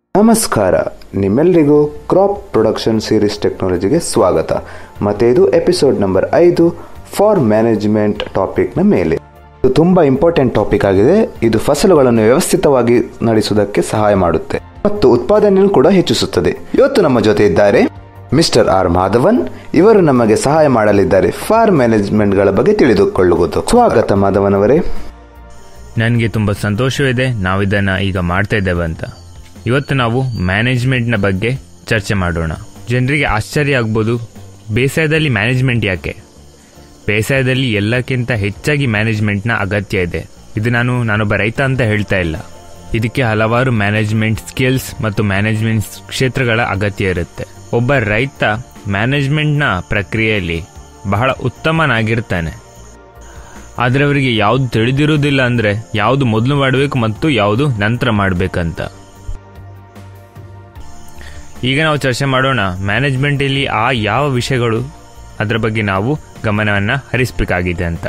ನಮಸ್ಕಾರ ನಿಮ್ಮೆಲ್ಲರಿಗೂ crop production series ಟೆಕ್ನಾಲಜಿಗೆ ಸ್ವಾಗತ ಮತ್ತು ಇದು ಎಪಿಸೋಡ್ ನಂಬರ್ ಐದು ಫಾರ್ ಮ್ಯಾನೇಜ್ಮೆಂಟ್ ಟಾಪಿಕ್ನ ಮೇಲೆ ಇದು ತುಂಬ ಇಂಪಾರ್ಟೆಂಟ್ ಟಾಪಿಕ್ ಆಗಿದೆ ಇದು ಫಸಲುಗಳನ್ನು ವ್ಯವಸ್ಥಿತವಾಗಿ ನಡೆಸುವುದಕ್ಕೆ ಸಹಾಯ ಮಾಡುತ್ತೆ ಮತ್ತು ಉತ್ಪಾದನೆಯನ್ನು ಕೂಡ ಹೆಚ್ಚಿಸುತ್ತದೆ ಇವತ್ತು ನಮ್ಮ ಜೊತೆ ಇದ್ದಾರೆ ಮಿಸ್ಟರ್ ಆರ್ ಮಾಧವನ್ ಇವರು ನಮಗೆ ಸಹಾಯ ಮಾಡಲಿದ್ದಾರೆ ಫಾರ್ಮ್ ಮ್ಯಾನೇಜ್ಮೆಂಟ್ಗಳ ಬಗ್ಗೆ ತಿಳಿದುಕೊಳ್ಳುವುದು ಸ್ವಾಗತ ಮಾಧವನ್ ಅವರೇ ನನಗೆ ತುಂಬ ಸಂತೋಷವಿದೆ ನಾವು ಇದನ್ನು ಈಗ ಮಾಡ್ತಾ ಇದ್ದೇವೆ ಅಂತ ಇವತ್ತು ನಾವು ಮ್ಯಾನೇಜ್ಮೆಂಟ್ನ ಬಗ್ಗೆ ಚರ್ಚೆ ಮಾಡೋಣ ಜನರಿಗೆ ಆಶ್ಚರ್ಯ ಆಗ್ಬೋದು ಬೇಸಾಯದಲ್ಲಿ ಮ್ಯಾನೇಜ್ಮೆಂಟ್ ಯಾಕೆ ಬೇಸಾಯದಲ್ಲಿ ಎಲ್ಲಕ್ಕಿಂತ ಹೆಚ್ಚಾಗಿ ಮ್ಯಾನೇಜ್ಮೆಂಟ್ನ ಅಗತ್ಯ ಇದೆ ಇದು ನಾನು ನಾನೊಬ್ಬ ರೈತ ಅಂತ ಹೇಳ್ತಾ ಇಲ್ಲ ಇದಕ್ಕೆ ಹಲವಾರು ಮ್ಯಾನೇಜ್ಮೆಂಟ್ ಸ್ಕಿಲ್ಸ್ ಮತ್ತು ಮ್ಯಾನೇಜ್ಮೆಂಟ್ ಕ್ಷೇತ್ರಗಳ ಅಗತ್ಯ ಇರುತ್ತೆ ಒಬ್ಬ ರೈತ ಮ್ಯಾನೇಜ್ಮೆಂಟ್ನ ಪ್ರಕ್ರಿಯೆಯಲ್ಲಿ ಬಹಳ ಉತ್ತಮನಾಗಿರ್ತಾನೆ ಆದರೆ ಅವರಿಗೆ ಯಾವುದು ತಿಳಿದಿರುವುದಿಲ್ಲ ಅಂದರೆ ಯಾವುದು ಮೊದಲು ಮಾಡಬೇಕು ಮತ್ತು ಯಾವುದು ನಂತರ ಮಾಡಬೇಕಂತ ಈಗ ನಾವು ಚರ್ಚೆ ಮಾಡೋಣ ಮ್ಯಾನೇಜ್ಮೆಂಟಲ್ಲಿ ಆ ಯಾವ ವಿಷಯಗಳು ಅದರ ಬಗ್ಗೆ ನಾವು ಗಮನವನ್ನು ಹರಿಸಬೇಕಾಗಿದೆ ಅಂತ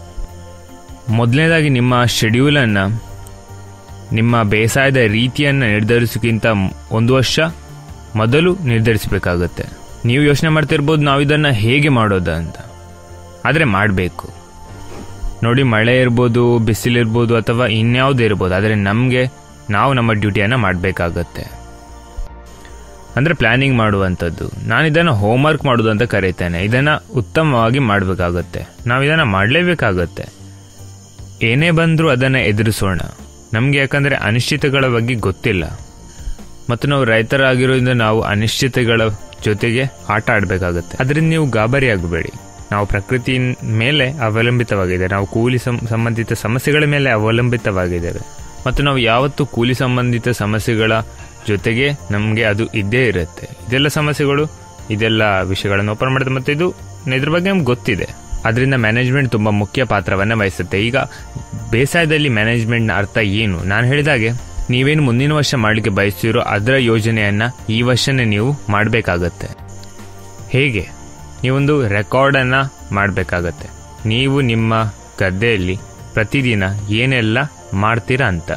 ಮೊದಲನೇದಾಗಿ ನಿಮ್ಮ ಶೆಡ್ಯೂಲನ್ನು ನಿಮ್ಮ ಬೇಸಾಯದ ರೀತಿಯನ್ನು ನಿರ್ಧರಿಸೋಕ್ಕಿಂತ ಒಂದು ವರ್ಷ ಮೊದಲು ನಿರ್ಧರಿಸಬೇಕಾಗುತ್ತೆ ನೀವು ಯೋಚನೆ ಮಾಡ್ತಿರ್ಬೋದು ನಾವು ಇದನ್ನು ಹೇಗೆ ಮಾಡೋದು ಅಂತ ಆದರೆ ಮಾಡಬೇಕು ನೋಡಿ ಮಳೆ ಇರ್ಬೋದು ಬಿಸಿಲಿರ್ಬೋದು ಅಥವಾ ಇನ್ಯಾವುದೇ ಇರ್ಬೋದು ಆದರೆ ನಮಗೆ ನಾವು ನಮ್ಮ ಡ್ಯೂಟಿಯನ್ನು ಮಾಡಬೇಕಾಗತ್ತೆ ಅಂದರೆ ಪ್ಲ್ಯಾನಿಂಗ್ ಮಾಡುವಂಥದ್ದು ನಾನು ಇದನ್ನು ಹೋಮ್ವರ್ಕ್ ಮಾಡೋದು ಅಂತ ಕರೀತೇನೆ ಇದನ್ನು ಉತ್ತಮವಾಗಿ ಮಾಡಬೇಕಾಗತ್ತೆ ನಾವು ಇದನ್ನು ಮಾಡಲೇಬೇಕಾಗತ್ತೆ ಏನೇ ಬಂದರೂ ಅದನ್ನು ಎದುರಿಸೋಣ ನಮಗೆ ಯಾಕಂದರೆ ಅನಿಶ್ಚಿತಗಳ ಬಗ್ಗೆ ಗೊತ್ತಿಲ್ಲ ಮತ್ತು ನಾವು ರೈತರಾಗಿರೋದ್ರಿಂದ ನಾವು ಅನಿಶ್ಚಿತಗಳ ಜೊತೆಗೆ ಆಟ ಆಡಬೇಕಾಗತ್ತೆ ಅದರಿಂದ ನೀವು ಗಾಬರಿ ಆಗಬೇಡಿ ನಾವು ಪ್ರಕೃತಿ ಮೇಲೆ ಅವಲಂಬಿತವಾಗಿದೆ ನಾವು ಕೂಲಿ ಸಂ- ಸಂಬಂಧಿತ ಸಮಸ್ಯೆಗಳ ಮೇಲೆ ಅವಲಂಬಿತವಾಗಿದ್ದೇವೆ ಮತ್ತು ನಾವು ಯಾವತ್ತೂ ಕೂಲಿ ಸಂಬಂಧಿತ ಸಮಸ್ಯೆಗಳ ಜೊತೆಗೆ ನಮಗೆ ಅದು ಇದ್ದೇ ಇರುತ್ತೆ ಇದೆಲ್ಲ ಸಮಸ್ಯೆಗಳು ಇದೆಲ್ಲ ವಿಷಯಗಳನ್ನು ಓಪನ್ ಮಾಡಿದೆ ಮತ್ತು ಇದು ಇದ್ರ ಬಗ್ಗೆ ನಮ್ಗೆ ಗೊತ್ತಿದೆ ಅದರಿಂದ ಮ್ಯಾನೇಜ್ಮೆಂಟ್ ತುಂಬ ಮುಖ್ಯ ಪಾತ್ರವನ್ನು ವಹಿಸುತ್ತೆ ಈಗ ಬೇಸಾಯದಲ್ಲಿ ಮ್ಯಾನೇಜ್ಮೆಂಟ್ನ ಅರ್ಥ ಏನು ನಾನು ಹೇಳಿದಾಗೆ ನೀವೇನು ಮುಂದಿನ ವರ್ಷ ಮಾಡಲಿಕ್ಕೆ ಬಯಸ್ತೀರೋ ಅದರ ಯೋಜನೆಯನ್ನು ಈ ವರ್ಷನೇ ನೀವು ಮಾಡಬೇಕಾಗತ್ತೆ ಹೇಗೆ ನೀವೊಂದು ರೆಕಾರ್ಡನ್ನು ಮಾಡಬೇಕಾಗತ್ತೆ ನೀವು ನಿಮ್ಮ ಗದ್ದೆಯಲ್ಲಿ ಪ್ರತಿದಿನ ಏನೆಲ್ಲ ಮಾಡ್ತೀರಾ ಅಂತ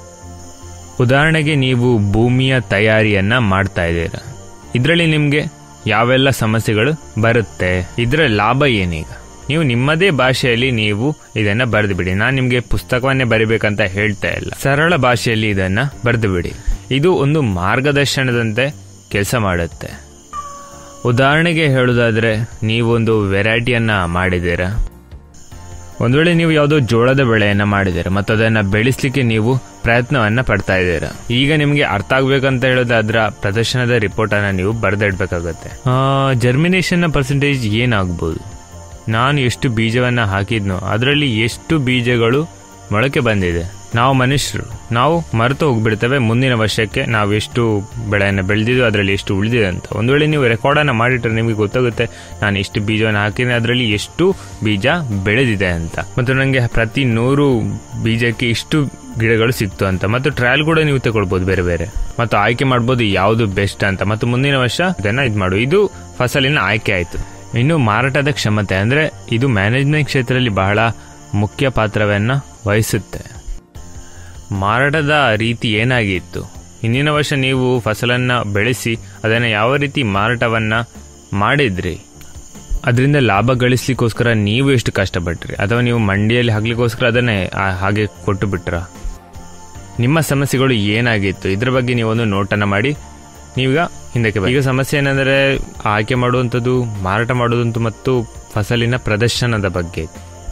ಉದಾಹರಣೆಗೆ ನೀವು ಭೂಮಿಯ ತಯಾರಿಯನ್ನ ಮಾಡ್ತಾ ಇದ್ದೀರಾ ಇದರಲ್ಲಿ ನಿಮಗೆ ಯಾವೆಲ್ಲ ಸಮಸ್ಯೆಗಳು ಬರುತ್ತೆ ಇದರ ಲಾಭ ಏನೀಗ ನೀವು ನಿಮ್ಮದೇ ಭಾಷೆಯಲ್ಲಿ ನೀವು ಇದನ್ನ ಬರೆದು ಬಿಡಿ ನಾನು ನಿಮಗೆ ಪುಸ್ತಕವನ್ನೇ ಬರಿಬೇಕಂತ ಹೇಳ್ತಾ ಇಲ್ಲ ಸರಳ ಭಾಷೆಯಲ್ಲಿ ಇದನ್ನ ಬರೆದು ಬಿಡಿ ಇದು ಒಂದು ಮಾರ್ಗದರ್ಶನದಂತೆ ಕೆಲಸ ಮಾಡುತ್ತೆ ಉದಾಹರಣೆಗೆ ಹೇಳೋದಾದ್ರೆ ನೀವೊಂದು ವೆರೈಟಿಯನ್ನ ಮಾಡಿದ್ದೀರಾ ಒಂದು ವೇಳೆ ನೀವು ಯಾವುದೋ ಜೋಳದ ಬೆಳೆಯನ್ನ ಮಾಡಿದ್ದೀರಾ ಮತ್ತು ಅದನ್ನ ಬೆಳೆಸಲಿಕ್ಕೆ ನೀವು ಪ್ರಯತ್ನವನ್ನ ಪಡ್ತಾ ಇದ್ದೀರಾ ಈಗ ನಿಮಗೆ ಅರ್ಥ ಆಗ್ಬೇಕಂತ ಹೇಳೋದು ಅದರ ಪ್ರದರ್ಶನದ ರಿಪೋರ್ಟ್ ಅನ್ನ ನೀವು ಬರೆದಿಡ್ಬೇಕಾಗತ್ತೆ ಜರ್ಮಿನೇಷನ್ನ ಪರ್ಸೆಂಟೇಜ್ ಏನಾಗ್ಬೋದು ನಾನು ಎಷ್ಟು ಬೀಜವನ್ನ ಹಾಕಿದ್ನೋ ಅದರಲ್ಲಿ ಎಷ್ಟು ಬೀಜಗಳು ಮೊಳಕೆ ಬಂದಿದೆ ನಾವು ಮನುಷ್ಯರು ನಾವು ಮರೆತು ಹೋಗ್ಬಿಡ್ತೇವೆ ಮುಂದಿನ ವರ್ಷಕ್ಕೆ ನಾವು ಎಷ್ಟು ಬೆಳೆಯನ್ನು ಬೆಳೆದಿದ್ದು ಅದರಲ್ಲಿ ಎಷ್ಟು ಉಳಿದಿದೆ ಅಂತ ಒಂದು ವೇಳೆ ನೀವು ರೆಕಾರ್ಡನ್ನು ಮಾಡಿಟ್ರೆ ನಿಮಗೆ ಗೊತ್ತಾಗುತ್ತೆ ನಾನು ಇಷ್ಟು ಬೀಜವನ್ನು ಹಾಕಿದ್ರೆ ಅದರಲ್ಲಿ ಎಷ್ಟು ಬೀಜ ಬೆಳೆದಿದೆ ಅಂತ ಮತ್ತು ನನಗೆ ಪ್ರತಿ ನೂರು ಬೀಜಕ್ಕೆ ಇಷ್ಟು ಗಿಡಗಳು ಸಿಕ್ತು ಅಂತ ಮತ್ತು ಟ್ರಯಲ್ ಕೂಡ ನೀವು ತಗೊಳ್ಬೋದು ಬೇರೆ ಬೇರೆ ಮತ್ತು ಆಯ್ಕೆ ಮಾಡ್ಬೋದು ಯಾವುದು ಬೆಸ್ಟ್ ಅಂತ ಮತ್ತು ಮುಂದಿನ ವರ್ಷ ಇದನ್ನ ಇದು ಮಾಡು ಇದು ಫಸಲಿನ ಆಯ್ಕೆ ಆಯಿತು ಇನ್ನು ಮಾರಾಟದ ಕ್ಷಮತೆ ಅಂದರೆ ಇದು ಮ್ಯಾನೇಜ್ಮೆಂಟ್ ಕ್ಷೇತ್ರದಲ್ಲಿ ಬಹಳ ಮುಖ್ಯ ಪಾತ್ರವನ್ನು ವಹಿಸುತ್ತೆ ಮಾರಾಟದ ರೀತಿ ಏನಾಗಿತ್ತು ಹಿಂದಿನ ವರ್ಷ ನೀವು ಫಸಲನ್ನು ಬೆಳೆಸಿ ಅದನ್ನು ಯಾವ ರೀತಿ ಮಾರಾಟವನ್ನು ಮಾಡಿದ್ರಿ ಅದರಿಂದ ಲಾಭ ಗಳಿಸ್ಲಿಕ್ಕೋಸ್ಕರ ನೀವು ಎಷ್ಟು ಕಷ್ಟಪಟ್ರಿ ಅಥವಾ ನೀವು ಮಂಡಿಯಲ್ಲಿ ಹಾಕ್ಲಿಕ್ಕೋಸ್ಕರ ಅದನ್ನೇ ಆ, ಹಾಗೆ ಕೊಟ್ಟು ಬಿಟ್ರ ನಿಮ್ಮ ಸಮಸ್ಯೆಗಳು ಏನಾಗಿತ್ತು ಇದ್ರ ಬಗ್ಗೆ ನೀವೊಂದು ನೋಟನ್ನು ಮಾಡಿ ನೀವೀಗ ಹಿಂದಕ್ಕೆ ಬನ್ನಿ. ಈಗ ಸಮಸ್ಯೆ ಏನಂದರೆ ಆಯ್ಕೆ ಮಾಡುವಂಥದ್ದು ಮಾರಾಟ ಮಾಡುವಂಥದ್ದು ಮತ್ತು ಫಸಲಿನ ಪ್ರದರ್ಶನದ ಬಗ್ಗೆ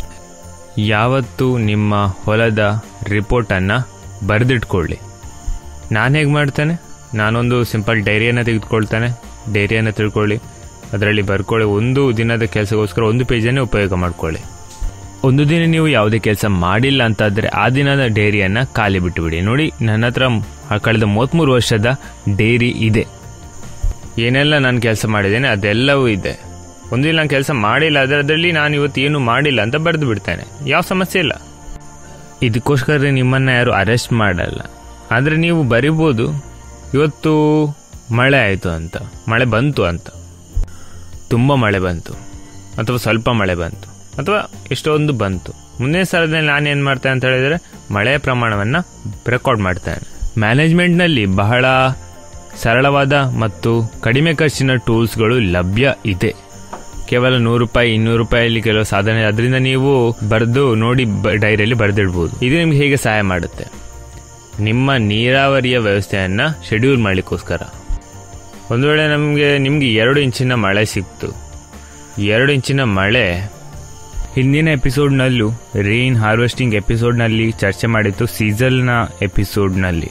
ಯಾವತ್ತು ನಿಮ್ಮ ಹೊಲದ ರಿಪೋರ್ಟನ್ನು ಬರೆದಿಟ್ಕೊಳ್ಳಿ ನಾನು ಹೇಗೆ ಮಾಡ್ತೇನೆ ನಾನೊಂದು ಸಿಂಪಲ್ ಡೈರಿಯನ್ನು ತೆಗೆದುಕೊಳ್ತೇನೆ ಡೈರಿಯನ್ನು ತಿಳ್ಕೊಳ್ಳಿ ಅದರಲ್ಲಿ ಬರ್ಕೊಳ್ಳಿ ಒಂದು ದಿನದ ಕೆಲಸಕ್ಕೋಸ್ಕರ ಒಂದು ಪೇಜನ್ನೇ ಉಪಯೋಗ ಮಾಡ್ಕೊಳ್ಳಿ ಒಂದು ದಿನ ನೀವು ಯಾವುದೇ ಕೆಲಸ ಮಾಡಿಲ್ಲ ಅಂತಾದರೆ ಆ ದಿನದ ಡೈರಿಯನ್ನು ಖಾಲಿ ಬಿಟ್ಟುಬಿಡಿ ನೋಡಿ ನನ್ನ ಹತ್ರ ಮ್- ಕಳೆದ ಮೂವತ್ತ್ಮೂರು ವರ್ಷದ ಡೈರಿ ಇದೆ ಏನೆಲ್ಲ ನಾನು ಕೆಲಸ ಮಾಡಿದ್ದೇನೆ ಅದೆಲ್ಲವೂ ಇದೆ ಒಂದು ದಿನ ನಾನು ಕೆಲಸ ಮಾಡಿಲ್ಲ ಅದರಲ್ಲಿ ನಾನು ಇವತ್ತು ಏನು ಮಾಡಿಲ್ಲ ಅಂತ ಬರೆದು ಬಿಡ್ತೇನೆ ಯಾವ ಸಮಸ್ಯೆ ಇಲ್ಲ ಇದಕ್ಕೋಸ್ಕರ ನಿಮ್ಮನ್ನು ಯಾರು ಅರೆಸ್ಟ್ ಮಾಡಲ್ಲ ಆದರೆ ನೀವು ಬರಿಬೋದು ಇವತ್ತು ಮಳೆ ಆಯಿತು ಅಂತ ಮಳೆ ಬಂತು ಅಂತ ತುಂಬ ಮಳೆ ಬಂತು ಅಥವಾ ಸ್ವಲ್ಪ ಮಳೆ ಬಂತು ಅಥವಾ ಎಷ್ಟೊಂದು ಬಂತು ಮುಂದಿನ ಸಲದಲ್ಲಿ ನಾನು ಏನು ಮಾಡ್ತೇನೆ ಅಂತ ಹೇಳಿದರೆ ಮಳೆಯ ಪ್ರಮಾಣವನ್ನು ರೆಕಾರ್ಡ್ ಮಾಡ್ತೇನೆ ಮ್ಯಾನೇಜ್ಮೆಂಟ್ನಲ್ಲಿ ಬಹಳ ಸರಳವಾದ ಮತ್ತು ಕಡಿಮೆ ಖರ್ಚಿನ ಟೂಲ್ಸ್ಗಳು ಲಭ್ಯ ಇದೆ ಕೇವಲ ನೂರು ರೂಪಾಯಿ ಇನ್ನೂರು ರೂಪಾಯಿಯಲ್ಲಿ ಕೆಲವು ಸಾಧನೆ ಅದರಿಂದ ನೀವು ಬರೆದು ನೋಡಿ ಬ- ಡೈರಿಯಲ್ಲಿ ಬರೆದಿಡ್ಬೋದು ಇದು ನಿಮ್ಗೆ ಹೇಗೆ ಸಹಾಯ ಮಾಡುತ್ತೆ ನಿಮ್ಮ ನೀರಾವರಿಯ ವ್ಯವಸ್ಥೆಯನ್ನು ಶೆಡ್ಯೂಲ್ ಮಾಡಲಿಕ್ಕೋಸ್ಕರ ಒಂದು ವೇಳೆ ನಮಗೆ ನಿಮಗೆ ಎರಡು ಇಂಚಿನ ಮಳೆ ಸಿಕ್ತು ಎರಡು ಇಂಚಿನ ಮಳೆ ಹಿಂದಿನ ಎಪಿಸೋಡ್ನಲ್ಲೂ ರೈನ್ ಹಾರ್ವೆಸ್ಟಿಂಗ್ ಎಪಿಸೋಡ್ನಲ್ಲಿ ಚರ್ಚೆ ಮಾಡಿತ್ತು ಸೀಸಲ್ನ ಎಪಿಸೋಡ್ನಲ್ಲಿ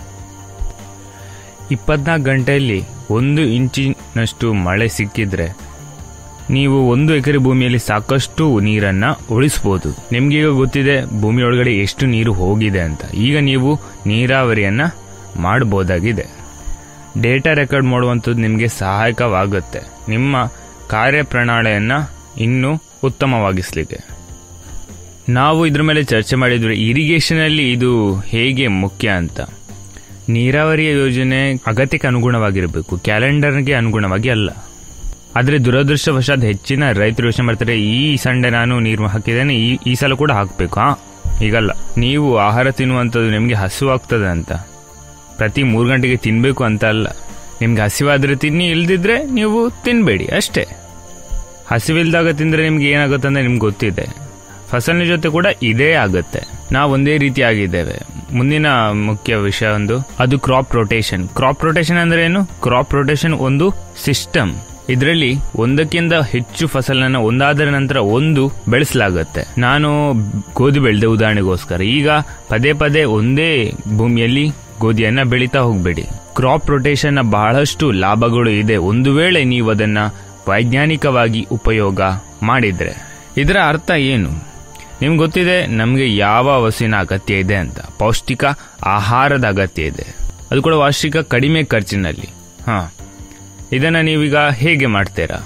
ಇಪ್ಪತ್ನಾಲ್ಕು ಗಂಟೆಯಲ್ಲಿ ಒಂದು ಇಂಚಿನಷ್ಟು ಮಳೆ ಸಿಕ್ಕಿದ್ರೆ ನೀವು ಒಂದು ಎಕರೆ ಭೂಮಿಯಲ್ಲಿ ಸಾಕಷ್ಟು ನೀರನ್ನ ಉಳಿಸ್ಬೋದು ನಿಮ್ಗೀಗ ಗೊತ್ತಿದೆ ಭೂಮಿ ಒಳಗಡೆ ಎಷ್ಟು ನೀರು ಹೋಗಿದೆ ಅಂತ ಈಗ ನೀವು ನೀರಾವರಿಯನ್ನ ಮಾಡಬಹುದಾಗಿದೆ ಡೇಟಾ ರೆಕಾರ್ಡ್ ಮಾಡುವಂಥದ್ದು ನಿಮಗೆ ಸಹಾಯಕವಾಗುತ್ತೆ ನಿಮ್ಮ ಕಾರ್ಯಪ್ರಣಾಳಿಯನ್ನ ಇನ್ನೂ ಉತ್ತಮವಾಗಿಸ್ಲಿಕ್ಕೆ ನಾವು ಇದ್ರ ಮೇಲೆ ಚರ್ಚೆ ಮಾಡಿದ್ರೆ ಇರಿಗೇಷನಲ್ಲಿ ಇದು ಹೇಗೆ ಮುಖ್ಯ ಅಂತ ನೀರಾವರಿಯ ಯೋಜನೆ ಅಗತ್ಯಕ್ಕೆ ಅನುಗುಣವಾಗಿರಬೇಕು ಕ್ಯಾಲೆಂಡರ್ಗೆ ಅನುಗುಣವಾಗಿ ಅಲ್ಲ ಆದರೆ ದುರದೃಷ್ಟವಶಾತ್ ಹೆಚ್ಚಿನ ರೈತರು ಯೋಚನೆ ಮಾಡ್ತಾರೆ ಈ ಸಂಡೆ ನಾನು ನೀರು ಹಾಕಿದ್ದೇನೆ ಈ ಈ ಸಲ ಕೂಡ ಹಾಕಬೇಕು ಹಾ ಈಗಲ್ಲ ನೀವು ಆಹಾರ ತಿನ್ನುವಂಥದ್ದು ನಿಮಗೆ ಹಸುವಾಗ್ತದೆ ಅಂತ ಪ್ರತಿ ಮೂರು ಗಂಟೆಗೆ ತಿನ್ನಬೇಕು ಅಂತ ಅಲ್ಲ ನಿಮ್ಗೆ ಹಸಿವಾದ್ರೆ ತಿನ್ನಿ ಇಲ್ದಿದ್ರೆ ನೀವು ತಿನ್ನಬೇಡಿ ಅಷ್ಟೇ ಹಸಿವಿಲ್ದಾಗ ತಿಂದರೆ ನಿಮ್ಗೆ ಏನಾಗುತ್ತೆ ಅಂದ್ರೆ ನಿಮ್ಗೆ ಗೊತ್ತಿದೆ ಫಸಲಿನ ಜೊತೆ ಕೂಡ ಇದೇ ಆಗುತ್ತೆ ನಾವು ಒಂದೇ ರೀತಿ ಆಗಿದ್ದೇವೆ ಮುಂದಿನ ಮುಖ್ಯ ವಿಷಯ ಒಂದು ಅದು ಕ್ರಾಪ್ ರೊಟೇಷನ್ ಕ್ರಾಪ್ ರೊಟೇಷನ್ ಅಂದ್ರೆ ಏನು ಕ್ರಾಪ್ ರೊಟೇಷನ್ ಒಂದು ಸಿಸ್ಟಮ್ ಇದರಲ್ಲಿ ಒಂದಕ್ಕಿಂತ ಹೆಚ್ಚು ಫಸಲನ್ನ ಒಂದಾದ ನಂತರ ಒಂದು ಬೆಳೆಸಲಾಗುತ್ತೆ ನಾನು ಗೋಧಿ ಬೆಳೆದೆ ಉದಾಹರಣೆಗೋಸ್ಕರ ಈಗ ಪದೇ ಪದೇ ಒಂದೇ ಭೂಮಿಯಲ್ಲಿ ಗೋಧಿಯನ್ನ ಬೆಳೀತಾ ಹೋಗಬೇಡಿ ಕ್ರಾಪ್ ರೊಟೇಷನ್ ನ ಬಹಳಷ್ಟು ಲಾಭಗಳು ಇದೆ ಒಂದು ವೇಳೆ ನೀವು ಅದನ್ನ ವೈಜ್ಞಾನಿಕವಾಗಿ ಉಪಯೋಗ ಮಾಡಿದ್ರೆ ಇದರ ಅರ್ಥ ಏನು ನಿಮ್ಗೆ ಗೊತ್ತಿದೆ ನಮಗೆ ಯಾವ ವಸ್ತುವಿನ ಅಗತ್ಯ ಇದೆ ಅಂತ ಪೌಷ್ಟಿಕ ಆಹಾರದ ಅಗತ್ಯ ಇದೆ ಅದು ಕೂಡ ವಾರ್ಷಿಕ ಕಡಿಮೆ ಖರ್ಚಿನಲ್ಲಿ ಹಾ ಇದನ್ನ ನೀವೀಗ ಹೇಗೆ ಮಾಡ್ತೀರಾ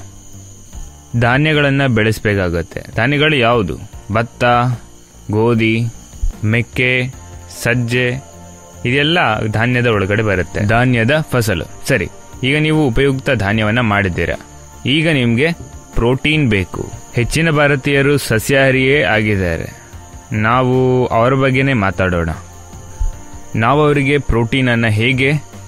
ಧಾನ್ಯಗಳನ್ನು ಬೆಳೆಸಬೇಕಾಗತ್ತೆ ಧಾನ್ಯಗಳು ಯಾವುದು ಭತ್ತ ಗೋಧಿ ಮೆಕ್ಕೆ ಸಜ್ಜೆ ಇದೆಲ್ಲ ಧಾನ್ಯದ ಒಳಗಡೆ ಬರುತ್ತೆ ಧಾನ್ಯದ ಫಸಲು ಸರಿ ಈಗ ನೀವು ಉಪಯುಕ್ತ ಧಾನ್ಯವನ್ನ ಮಾಡಿದ್ದೀರಾ ಈಗ ನಿಮಗೆ ಪ್ರೋಟೀನ್ ಬೇಕು ಹೆಚ್ಚಿನ ಭಾರತೀಯರು ಸಸ್ಯಾಹಾರಿಯೇ ಆಗಿದ್ದಾರೆ ನಾವು ಅವರ ಬಗ್ಗೆನೇ ಮಾತಾಡೋಣ ನಾವು ಅವರಿಗೆ ಪ್ರೋಟೀನನ್ನು ಹೇಗೆ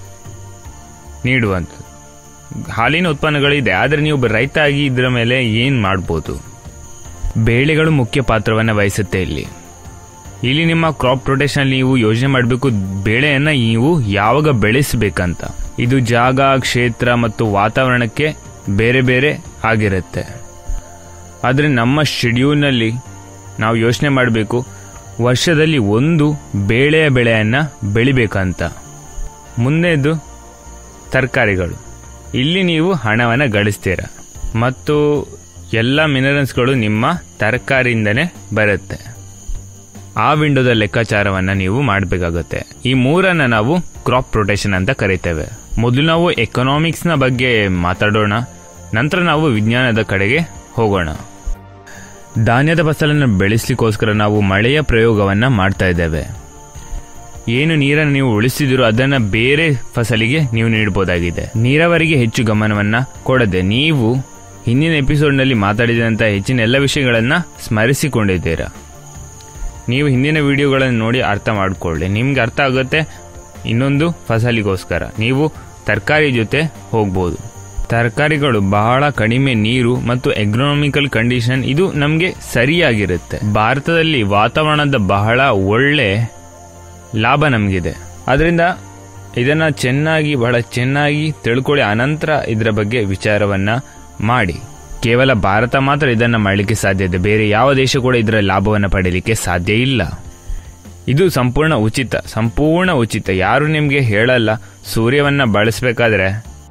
ನೀಡುವಂಥದ್ದು ಹಾಲಿನ ಉತ್ಪನ್ನಗಳಿದೆ ಆದರೆ ನೀವು ಒಬ್ಬ ರೈತ ಆಗಿ ಇದರ ಮೇಲೆ ಏನು ಮಾಡ್ಬೋದು ಬೇಳೆಗಳು ಮುಖ್ಯ ಪಾತ್ರವನ್ನು ವಹಿಸುತ್ತೆ ಇಲ್ಲಿ ಇಲ್ಲಿ ನಿಮ್ಮ ಕ್ರಾಪ್ ರೊಟೇಷನ್ ನೀವು ಯೋಜನೆ ಮಾಡಬೇಕು ಬೆಳೆಯನ್ನ ನೀವು ಯಾವಾಗ ಬೆಳೆಸಬೇಕಂತ ಇದು ಜಾಗ ಕ್ಷೇತ್ರ ಮತ್ತು ವಾತಾವರಣಕ್ಕೆ ಬೇರೆ ಬೇರೆ ಆಗಿರುತ್ತೆ ಆದರೆ ನಮ್ಮ ಶೆಡ್ಯೂಲ್ನಲ್ಲಿ ನಾವು ಯೋಚನೆ ಮಾಡಬೇಕು ವರ್ಷದಲ್ಲಿ ಒಂದು ಬೇಳೆಯ ಬೆಳೆಯನ್ನ ಬೆಳಿಬೇಕಂತ ಮುಂದೆದು ತರಕಾರಿಗಳು ಇಲ್ಲಿ ನೀವು ಹಣವನ್ನು ಗಳಿಸ್ತೀರ ಮತ್ತು ಎಲ್ಲ ಮಿನರಲ್ಸ್ಗಳು ನಿಮ್ಮ ತರಕಾರಿಯಿಂದನೇ ಬರುತ್ತೆ ಆ ವಿಂಡೋದ ಲೆಕ್ಕಾಚಾರವನ್ನು ನೀವು ಮಾಡಬೇಕಾಗುತ್ತೆ ಈ ಮೂರನ್ನ ನಾವು ಕ್ರಾಪ್ ರೊಟೇಷನ್ ಅಂತ ಕರಿತೇವೆ ಮೊದಲು ನಾವು ಎಕನಾಮಿಕ್ಸ್ನ ಬಗ್ಗೆ ಮಾತಾಡೋಣ ನಂತರ ನಾವು ವಿಜ್ಞಾನದ ಕಡೆಗೆ ಹೋಗೋಣ ಧಾನ್ಯದ ಫಸಲನ್ನು ಬೆಳೆಸಲಿಕ್ಕೋಸ್ಕರ ನಾವು ಮಳೆಯ ಪ್ರಯೋಗವನ್ನ ಮಾಡ್ತಾ ಇದ್ದೇವೆ ಏನು ನೀರನ್ನು ನೀವು ಉಳಿಸಿದಿರೋ ಅದನ್ನ ಬೇರೆ ಫಸಲಿಗೆ ನೀವು ನೀಡಬಹುದಾಗಿದೆ ನೀರಾವರಿಗೆ ಹೆಚ್ಚು ಗಮನವನ್ನ ಕೊಡದೆ ನೀವು ಹಿಂದಿನ ಎಪಿಸೋಡ್ನಲ್ಲಿ ಮಾತಾಡಿದಂಥ ಹೆಚ್ಚಿನ ಎಲ್ಲ ವಿಷಯಗಳನ್ನ ಸ್ಮರಿಸಿಕೊಂಡಿದ್ದೀರಾ ನೀವು ಹಿಂದಿನ ವಿಡಿಯೋಗಳನ್ನು ನೋಡಿ ಅರ್ಥ ಮಾಡಿಕೊಳ್ಳಿ ನಿಮ್ಗೆ ಅರ್ಥ ಆಗುತ್ತೆ ಇನ್ನೊಂದು ಫಸಲಿಗೋಸ್ಕರ ನೀವು ತರಕಾರಿ ಜೊತೆ ಹೋಗ್ಬೋದು ತರಕಾರಿಗಳು ಬಹಳ ಕಡಿಮೆ ನೀರು ಮತ್ತು ಎಗ್ರೋನಾಮಿಕಲ್ ಕಂಡೀಷನ್ ಇದು ನಮಗೆ ಸರಿಯಾಗಿರುತ್ತೆ ಭಾರತದಲ್ಲಿ ವಾತಾವರಣದ ಬಹಳ ಒಳ್ಳೆ ಲಾಭ ನಮಗಿದೆ ಅದರಿಂದ ಇದನ್ನ ಚೆನ್ನಾಗಿ ಬಹಳ ಚೆನ್ನಾಗಿ ತಿಳ್ಕೊಳ್ಳಿ ಅನಂತರ ಇದರ ಬಗ್ಗೆ ವಿಚಾರವನ್ನ ಮಾಡಿ ಕೇವಲ ಭಾರತ ಮಾತ್ರ ಇದನ್ನ ಮಾಡಲಿಕ್ಕೆ ಸಾಧ್ಯ ಇದೆ ಬೇರೆ ಯಾವ ದೇಶ ಕೂಡ ಇದರ ಲಾಭವನ್ನು ಪಡೆಯಲಿಕ್ಕೆ ಸಾಧ್ಯ ಇಲ್ಲ ಇದು ಸಂಪೂರ್ಣ ಉಚಿತ ಸಂಪೂರ್ಣ ಉಚಿತ ಯಾರು ನಿಮಗೆ ಹೇಳಲ್ಲ ಸೂರ್ಯವನ್ನ ಬಳಸಬೇಕಾದ್ರೆ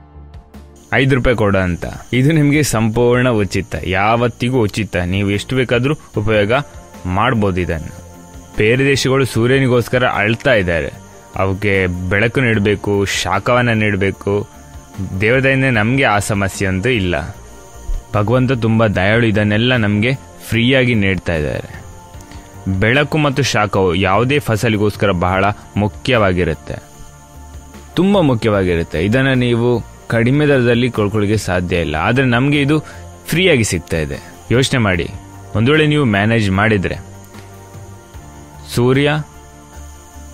ಐದು ರೂಪಾಯಿ ಕೊಡ ಅಂತ ಇದು ನಿಮಗೆ ಸಂಪೂರ್ಣ ಉಚಿತ ಯಾವತ್ತಿಗೂ ಉಚಿತ ನೀವು ಎಷ್ಟು ಬೇಕಾದರೂ ಉಪಯೋಗ ಮಾಡ್ಬೋದು ಇದನ್ನು ಬೇರೆ ದೇಶಗಳು ಸೂರ್ಯನಿಗೋಸ್ಕರ ಅಳ್ತಾ ಇದ್ದಾರೆ ಅವಕ್ಕೆ ಬೆಳಕು ನೀಡಬೇಕು ಶಾಖವನ್ನು ನೀಡಬೇಕು ದೇವದಯಿಂದ ನಮಗೆ ಆ ಸಮಸ್ಯೆ ಅಂತೂ ಇಲ್ಲ ಭಗವಂತ ತುಂಬ ದಯಾಳು ಇದನ್ನೆಲ್ಲ ನಮಗೆ ಫ್ರೀಯಾಗಿ ನೀಡ್ತಾ ಇದ್ದಾರೆ ಬೆಳಕು ಮತ್ತು ಶಾಖವು ಯಾವುದೇ ಫಸಲಿಗೋಸ್ಕರ ಬಹಳ ಮುಖ್ಯವಾಗಿರುತ್ತೆ ತುಂಬ ಮುಖ್ಯವಾಗಿರುತ್ತೆ ಇದನ್ನು ನೀವು ಕಡಿಮೆ ದರದಲ್ಲಿ ಕೊಳ್ಳಿಕ್ಕೆ ಸಾಧ್ಯ ಇಲ್ಲ ಆದರೆ ನಮಗೆ ಇದು ಫ್ರೀಯಾಗಿ ಸಿಗ್ತಾ ಇದೆ ಯೋಚನೆ ಮಾಡಿ ಒಂದು ವೇಳೆ ನೀವು ಮ್ಯಾನೇಜ್ ಮಾಡಿದರೆ ಸೂರ್ಯ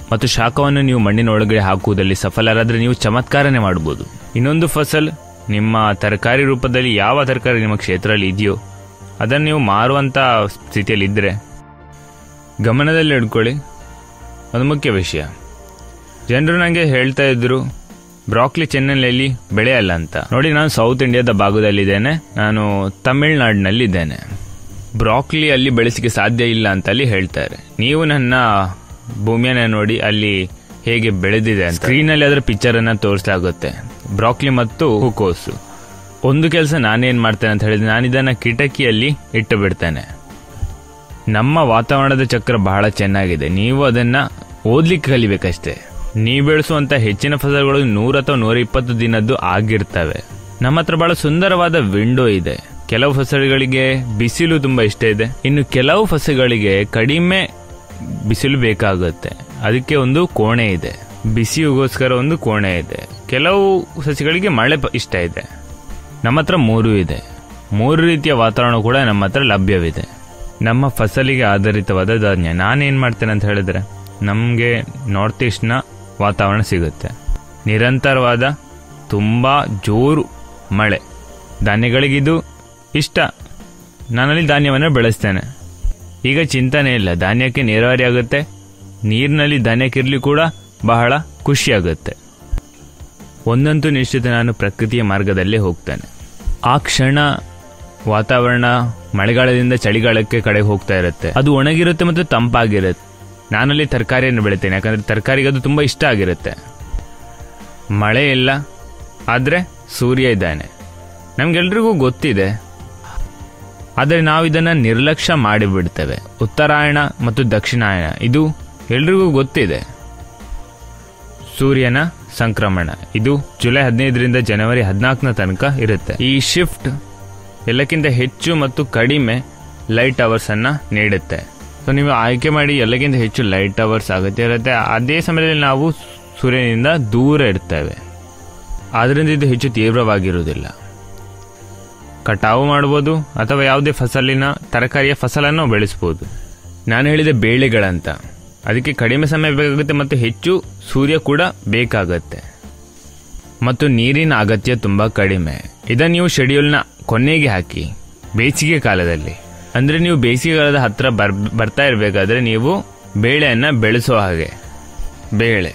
ಮತ್ತು ಶಾಖವನ್ನು ನೀವು ಮಣ್ಣಿನ ಒಳಗಡೆ ಹಾಕುವುದರಲ್ಲಿ ಸಫಲರಾದರೆ ನೀವು ಚಮತ್ಕಾರನೇ ಮಾಡಬಹುದು ಇನ್ನೊಂದು ಫಸಲ್ ನಿಮ್ಮ ತರಕಾರಿ ರೂಪದಲ್ಲಿ ಯಾವ ತರಕಾರಿ ನಿಮ್ಮ ಕ್ಷೇತ್ರದಲ್ಲಿ ಇದೆಯೋ ಅದನ್ನು ನೀವು ಮಾರುವಂಥ ಸ್ಥಿತಿಯಲ್ಲಿ ಇದ್ದರೆ ಗಮನದಲ್ಲಿ ಇಟ್ಕೊಳ್ಳಿ ಒಂದು ಮುಖ್ಯ ವಿಷಯ ಜನರು ನನಗೆ ಹೇಳ್ತಾ ಇದ್ರು ಬ್ರಾಕ್ಲಿ ಚೆನ್ನೈನಲ್ಲಿ ಬೆಳೆಯಲ್ಲ ಅಂತ ನೋಡಿ ನಾನು ಸೌತ್ ಇಂಡಿಯಾದ ಭಾಗದಲ್ಲಿದ್ದೇನೆ ನಾನು ತಮಿಳ್ನಾಡಿನಲ್ಲಿದ್ದೇನೆ ಬ್ರಾಕ್ಲಿ ಅಲ್ಲಿ ಬೆಳೆಸಿಕೆ ಸಾಧ್ಯ ಇಲ್ಲ ಅಂತ ಅಲ್ಲಿ ಹೇಳ್ತಾರೆ ನೀವು ನನ್ನ ಭೂಮಿಯನ್ನ ನೋಡಿ ಅಲ್ಲಿ ಹೇಗೆ ಬೆಳೆದಿದೆ ಅಂತ ಸ್ಕ್ರೀನಲ್ಲಿ ಅದರ ಪಿಕ್ಚರ್ ಅನ್ನ ತೋರಿಸಲಾಗುತ್ತೆ ಬ್ರಾಕ್ಲಿ ಮತ್ತು ಹೂಕೋಸು ಒಂದು ಕೆಲಸ ನಾನೇನ್ ಮಾಡ್ತೇನೆ ಅಂತ ಹೇಳಿದ್ರೆ ನಾನು ಇದನ್ನ ಕಿಟಕಿಯಲ್ಲಿ ಇಟ್ಟು ಬಿಡ್ತೇನೆ ನಮ್ಮ ವಾತಾವರಣದ ಚಕ್ರ ಬಹಳ ಚೆನ್ನಾಗಿದೆ ನೀವು ಅದನ್ನ ಓದ್ಲಿಕ್ಕೆ ಕಲಿಬೇಕಷ್ಟೇ ನೀವು ಬೆಳೆಸುವಂತ ಹೆಚ್ಚಿನ ಫಸಲುಗಳು ನೂರ ಅಥವಾ ನೂರ ಇಪ್ಪತ್ತು ದಿನದ್ದು ಆಗಿರ್ತವೆ ನಮ್ಮ ಹತ್ರ ಬಹಳ ಸುಂದರವಾದ ವಿಂಡೋ ಇದೆ ಕೆಲವು ಫಸಲುಗಳಿಗೆ ಬಿಸಿಲು ತುಂಬಾ ಇಷ್ಟ ಇದೆ ಇನ್ನು ಕೆಲವು ಫಸಲುಗಳಿಗೆ ಕಡಿಮೆ ಬಿಸಿಲು ಬೇಕಾಗುತ್ತೆ ಅದಕ್ಕೆ ಒಂದು ಕೋಣೆ ಇದೆ ಬಿಸಿಯುಗೋಸ್ಕರ ಒಂದು ಕೋಣೆ ಇದೆ ಕೆಲವು ಸಸಿಗಳಿಗೆ ಮಳೆ ಪ- ಇಷ್ಟ ಇದೆ ನಮ್ಮ ಹತ್ರ ಮೂರು ಇದೆ ಮೂರು ರೀತಿಯ ವಾತಾವರಣ ಕೂಡ ನಮ್ಮ ಹತ್ರ ಲಭ್ಯವಿದೆ ನಮ್ಮ ಫಸಲಿಗೆ ಆಧಾರಿತವಾದ ಧಾನ್ಯ ನಾನೇನ್ ಮಾಡ್ತೇನೆ ಅಂತ ಹೇಳಿದ್ರೆ ನಮಗೆ ನಾರ್ತ್ ಈಸ್ಟ್ನ ವಾತಾವರಣ ಸಿಗುತ್ತೆ ನಿರಂತರವಾದ ತುಂಬಾ ಜೋರು ಮಳೆ ಧಾನ್ಯಗಳಿಗಿದು ಇಷ್ಟ ನಾನಲ್ಲಿ ಧಾನ್ಯವನ್ನು ಬೆಳೆಸ್ತೇನೆ ಈಗ ಚಿಂತನೆ ಇಲ್ಲ ಧಾನ್ಯಕ್ಕೆ ನೀರಾವರಿ ಆಗುತ್ತೆ ನೀರಿನಲ್ಲಿ ಧಾನ್ಯಕ್ಕಿರ್ಲಿ ಕೂಡ ಬಹಳ ಖುಷಿಯಾಗುತ್ತೆ ಒಂದಂತೂ ನಿಶ್ಚಿತ ನಾನು ಪ್ರಕೃತಿಯ ಮಾರ್ಗದಲ್ಲೇ ಹೋಗ್ತೇನೆ ಆ ಕ್ಷಣ ವಾತಾವರಣ ಮಳೆಗಾಲದಿಂದ ಚಳಿಗಾಲಕ್ಕೆ ಕಡೆ ಹೋಗ್ತಾ ಇರುತ್ತೆ ಅದು ಒಣಗಿರುತ್ತೆ ಮತ್ತು ತಂಪಾಗಿರುತ್ತೆ ನಾನಲ್ಲಿ ತರಕಾರಿಯನ್ನು ಬೆಳಿತೇನೆ ಯಾಕಂದ್ರೆ ತರಕಾರಿಗೆ ಅದು ತುಂಬಾ ಇಷ್ಟ ಆಗಿರುತ್ತೆ ಮಳೆ ಇಲ್ಲ ಆದರೆ ಸೂರ್ಯ ಇದ್ದಾನೆ ನಮ್ಗೆಲ್ರಿಗೂ ಗೊತ್ತಿದೆ ಆದರೆ ನಾವು ಇದನ್ನ ನಿರ್ಲಕ್ಷ್ಯ ಮಾಡಿಬಿಡ್ತೇವೆ ಉತ್ತರಾಯಣ ಮತ್ತು ದಕ್ಷಿಣಾಯಣ ಇದು ಎಲ್ರಿಗೂ ಗೊತ್ತಿದೆ ಸೂರ್ಯನ ಸಂಕ್ರಮಣ ಇದು ಜುಲೈ ಹದಿನೈದರಿಂದ ಜನವರಿ ಹದಿನಾಲ್ಕನ ತನಕ ಇರುತ್ತೆ ಈ ಶಿಫ್ಟ್ ಎಲ್ಲಕ್ಕಿಂತ ಹೆಚ್ಚು ಮತ್ತು ಕಡಿಮೆ ಲೈಟ್ ಅವರ್ಸ್ ಅನ್ನ ನೀಡುತ್ತೆ ಸೊ ನೀವು ಆಯ್ಕೆ ಮಾಡಿ ಎಲ್ಲಕ್ಕಿಂತ ಹೆಚ್ಚು ಲೈಟ್ ಅವರ್ಸ್ ಅಗತ್ಯ ಇರುತ್ತೆ ಅದೇ ಸಮಯದಲ್ಲಿ ನಾವು ಸೂರ್ಯನಿಂದ ದೂರ ಇರ್ತೇವೆ ಆದ್ರಿಂದ ಇದು ಹೆಚ್ಚು ತೀವ್ರವಾಗಿರುವುದಿಲ್ಲ ಕಟಾವು ಮಾಡ್ಬೋದು ಅಥವಾ ಯಾವುದೇ ಫಸಲಿನ ತರಕಾರಿಯ ಫಸಲನ್ನು ಬೆಳೆಸ್ಬೋದು ನಾನು ಹೇಳಿದೆ ಬೇಳೆಗಳಂತ ಅದಕ್ಕೆ ಕಡಿಮೆ ಸಮಯ ಬೇಕಾಗುತ್ತೆ ಮತ್ತು ಹೆಚ್ಚು ಸೂರ್ಯ ಕೂಡ ಬೇಕಾಗತ್ತೆ ಮತ್ತು ನೀರಿನ ಅಗತ್ಯ ತುಂಬಾ ಕಡಿಮೆ ಇದನ್ನು ನೀವು ಶೆಡ್ಯೂಲ್ನ ಕೊನೆಗೆ ಹಾಕಿ ಬೇಸಿಗೆ ಕಾಲದಲ್ಲಿ ಅಂದ್ರೆ ನೀವು ಬೇಸಿಗೆ ಕಾಲದ ಹತ್ರ ಬರ್ ಬರ್ತಾ ಇರಬೇಕಾದ್ರೆ ನೀವು ಬೇಳೆಯನ್ನ ಬೆಳೆಸೋ ಹಾಗೆ ಬೇಳೆ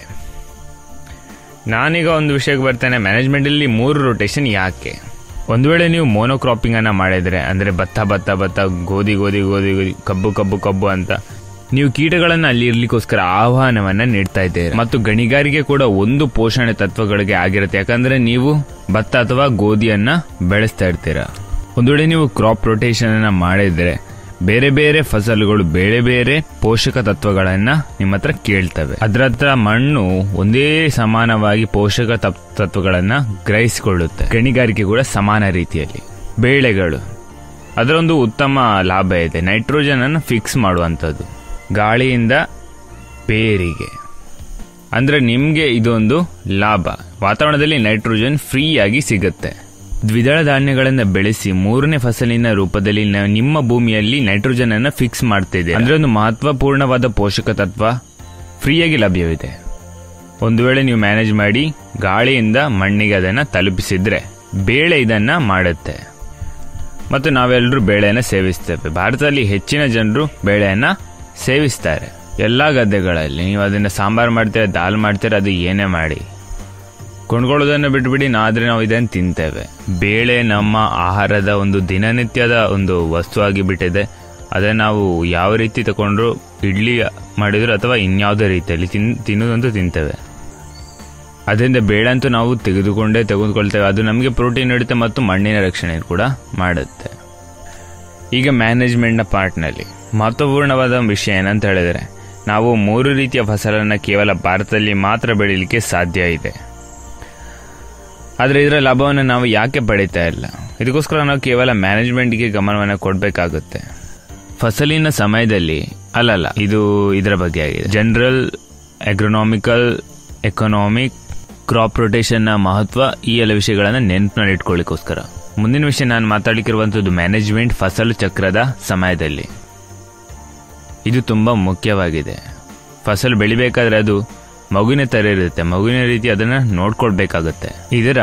ನಾನೀಗ ಒಂದು ವಿಷಯಕ್ಕೆ ಬರ್ತೇನೆ ಮ್ಯಾನೇಜ್ಮೆಂಟಲ್ಲಿ ಮೂರು ರೊಟೇಷನ್ ಯಾಕೆ ಒಂದು ವೇಳೆ ನೀವು ಮೋನೋಕ್ರಾಪಿಂಗ್ ಅನ್ನ ಮಾಡಿದ್ರೆ ಅಂದ್ರೆ ಭತ್ತ ಭತ್ತ ಭತ್ತ ಗೋಧಿ ಗೋಧಿ ಗೋಧಿ ಗೋಧಿ ಕಬ್ಬು ಕಬ್ಬು ಕಬ್ಬು ಅಂತ ನೀವು ಕೀಟಗಳನ್ನ ಅಲ್ಲಿ ಇರ್ಲಿಕ್ಕೋಸ್ಕರ ಆಹ್ವಾನವನ್ನ ನೀಡ್ತಾ ಇದ್ದೀರಿ ಮತ್ತು ಗಣಿಗಾರಿಕೆ ಕೂಡ ಒಂದು ಪೋಷಣೆ ತತ್ವಗಳಿಗೆ ಆಗಿರುತ್ತೆ ಯಾಕಂದ್ರೆ ನೀವು ಭತ್ತ ಅಥವಾ ಗೋಧಿಯನ್ನ ಬೆಳೆಸ್ತಾ ಇರ್ತೀರಾ ಒಂದು ವೇಳೆ ನೀವು ಕ್ರಾಪ್ ರೊಟೇಷನ್ ಅನ್ನ ಮಾಡಿದ್ರೆ ಬೇರೆ ಬೇರೆ ಫಸಲುಗಳು ಬೇರೆ ಬೇರೆ ಪೋಷಕ ತತ್ವಗಳನ್ನ ನಿಮ್ಮ ಹತ್ರ ಕೇಳ್ತವೆ ಅದ್ರ ಹತ್ರ ಮಣ್ಣು ಒಂದೇ ಸಮಾನವಾಗಿ ಪೋಷಕ ತತ್- ತತ್ವಗಳನ್ನ ಗ್ರಹಿಸಿಕೊಳ್ಳುತ್ತೆ ಗಣಿಗಾರಿಕೆ ಕೂಡ ಸಮಾನ ರೀತಿಯಲ್ಲಿ ಬೇಳೆಗಳು ಅದರೊಂದು ಉತ್ತಮ ಲಾಭ ಇದೆ ನೈಟ್ರೋಜನ್ ಅನ್ನು ಫಿಕ್ಸ್ ಮಾಡುವಂಥದ್ದು ಗಾಳಿಯಿಂದ ಬೇರಿಗೆ ಅಂದ್ರೆ ನಿಮ್ಗೆ ಇದೊಂದು ಲಾಭ ವಾತಾವರಣದಲ್ಲಿ ನೈಟ್ರೋಜನ್ ಫ್ರೀ ಆಗಿ ಸಿಗುತ್ತೆ ದ್ವಿದಳ ಧಾನ್ಯಗಳನ್ನ ಬೆಳೆಸಿ ಮೂರನೇ ಫಸಲಿನ ರೂಪದಲ್ಲಿ ನ- ನಿಮ್ಮ ಭೂಮಿಯಲ್ಲಿ ನೈಟ್ರೋಜನ್ ಅನ್ನ ಫಿಕ್ಸ್ ಮಾಡ್ತಿದೆ ಅಂದ್ರೆ ಒಂದು ಮಹತ್ವಪೂರ್ಣವಾದ ಪೋಷಕ ತತ್ವ ಫ್ರೀಯಾಗಿ ಲಭ್ಯವಿದೆ ಒಂದು ವೇಳೆ ನೀವು ಮ್ಯಾನೇಜ್ ಮಾಡಿ ಗಾಳಿಯಿಂದ ಮಣ್ಣಿಗೆ ಅದನ್ನ ತಲುಪಿಸಿದ್ರೆ ಬೇಳೆ ಇದನ್ನ ಮಾಡುತ್ತೆ ಮತ್ತು ನಾವೆಲ್ಲರೂ ಬೇಳೆಯನ್ನ ಸೇವಿಸ್ತೇವೆ ಭಾರತದಲ್ಲಿ ಹೆಚ್ಚಿನ ಜನರು ಬೇಳೆಯನ್ನ ಸೇವಿಸ್ತಾರೆ ಎಲ್ಲಾ ಗದ್ದೆಗಳಲ್ಲಿ ನೀವು ಅದನ್ನ ಸಾಂಬಾರ್ ಮಾಡ್ತೀರಾ ದಾಲ್ ಮಾಡ್ತೀರಾ ಅದು ಏನೇ ಮಾಡಿ ಕೊಂಡ್ಕೊಳ್ಳೋದನ್ನ ಬಿಟ್ಬಿಡಿ ನಾದ್ರೆ ನಾವು ಇದನ್ನು ತಿಂತೇವೆ ಬೇಳೆ ನಮ್ಮ ಆಹಾರದ ಒಂದು ದಿನನಿತ್ಯದ ಒಂದು ವಸ್ತುವಾಗಿ ಬಿಟ್ಟಿದೆ ಅದನ್ನ ನಾವು ಯಾವ ರೀತಿ ತಗೊಂಡ್ರು ಇಡ್ಲಿ ಮಾಡಿದ್ರು ಅಥವಾ ಇನ್ಯಾವುದೇ ರೀತಿಯಲ್ಲಿ ತಿನ್ ತಿನ್ನೋದಂತೂ ತಿಂತೇವೆ ಅದರಿಂದ ಬೇಳೆ ಅಂತೂ ನಾವು ತೆಗೆದುಕೊಂಡೇ ತೆಗೆದುಕೊಳ್ತೇವೆ ಅದು ನಮಗೆ ಪ್ರೋಟೀನ್ ನೀಡುತ್ತೆ ಮತ್ತು ಮಣ್ಣಿನ ರಕ್ಷಣೆ ಕೂಡ ಮಾಡುತ್ತೆ ಈಗ ಮ್ಯಾನೇಜ್ಮೆಂಟ್ನ ಪಾರ್ಟ್ನಲ್ಲಿ ಮಹತ್ವಪೂರ್ಣವಾದ ವಿಷಯ ಏನಂತ ಹೇಳಿದರೆ ನಾವು ಮೂರು ರೀತಿಯ ಫಸಲನ್ನು ಕೇವಲ ಭಾರತದಲ್ಲಿ ಮಾತ್ರ ಬೆಳೀಲಿಕ್ಕೆ ಸಾಧ್ಯ ಇದೆ ಆದರೆ ಇದರ ಲಾಭವನ್ನು ನಾವು ಯಾಕೆ ಪಡೀತಾ ಇಲ್ಲ ಇದಕ್ಕೋಸ್ಕರ ನಾವು ಕೇವಲ ಮ್ಯಾನೇಜ್ಮೆಂಟ್ಗೆ ಗಮನವನ್ನು ಕೊಡಬೇಕಾಗುತ್ತೆ ಫಸಲಿನ ಸಮಯದಲ್ಲಿ ಅಲ್ಲಲ್ಲ ಇದು ಇದರ ಬಗ್ಗೆ ಆಗಿದೆ ಜನರಲ್ ಎಗ್ರೊನಾಮಿಕಲ್ ಎಕನಾಮಿಕ್ ಕ್ರಾಪ್ ರೊಟೇಷನ್ನ ಮಹತ್ವ ಈ ಎಲ್ಲ ವಿಷಯಗಳನ್ನು ನೆನಪಿನಲ್ಲಿ ಇಟ್ಕೊಳ್ಳಿಕ್ಕೋಸ್ಕರ ಮುಂದಿನ ವಿಷಯ ನಾನು ಮಾತಾಡಲಿಕ್ಕಿರುವಂಥದ್ದು ಮ್ಯಾನೇಜ್ಮೆಂಟ್ ಫಸಲು ಚಕ್ರದ ಸಮಯದಲ್ಲಿ ಇದು ತುಂಬಾ ಮುಖ್ಯವಾಗಿದೆ ಫಸಲು ಬೆಳಿಬೇಕಾದ್ರೆ ಅದು ಮಗುವಿನ ಥರ ಇರುತ್ತೆ ಮಗುವಿನ ರೀತಿ ಅದನ್ನು ನೋಡ್ಕೊಳ್ಬೇಕಾಗತ್ತೆ ಇದರ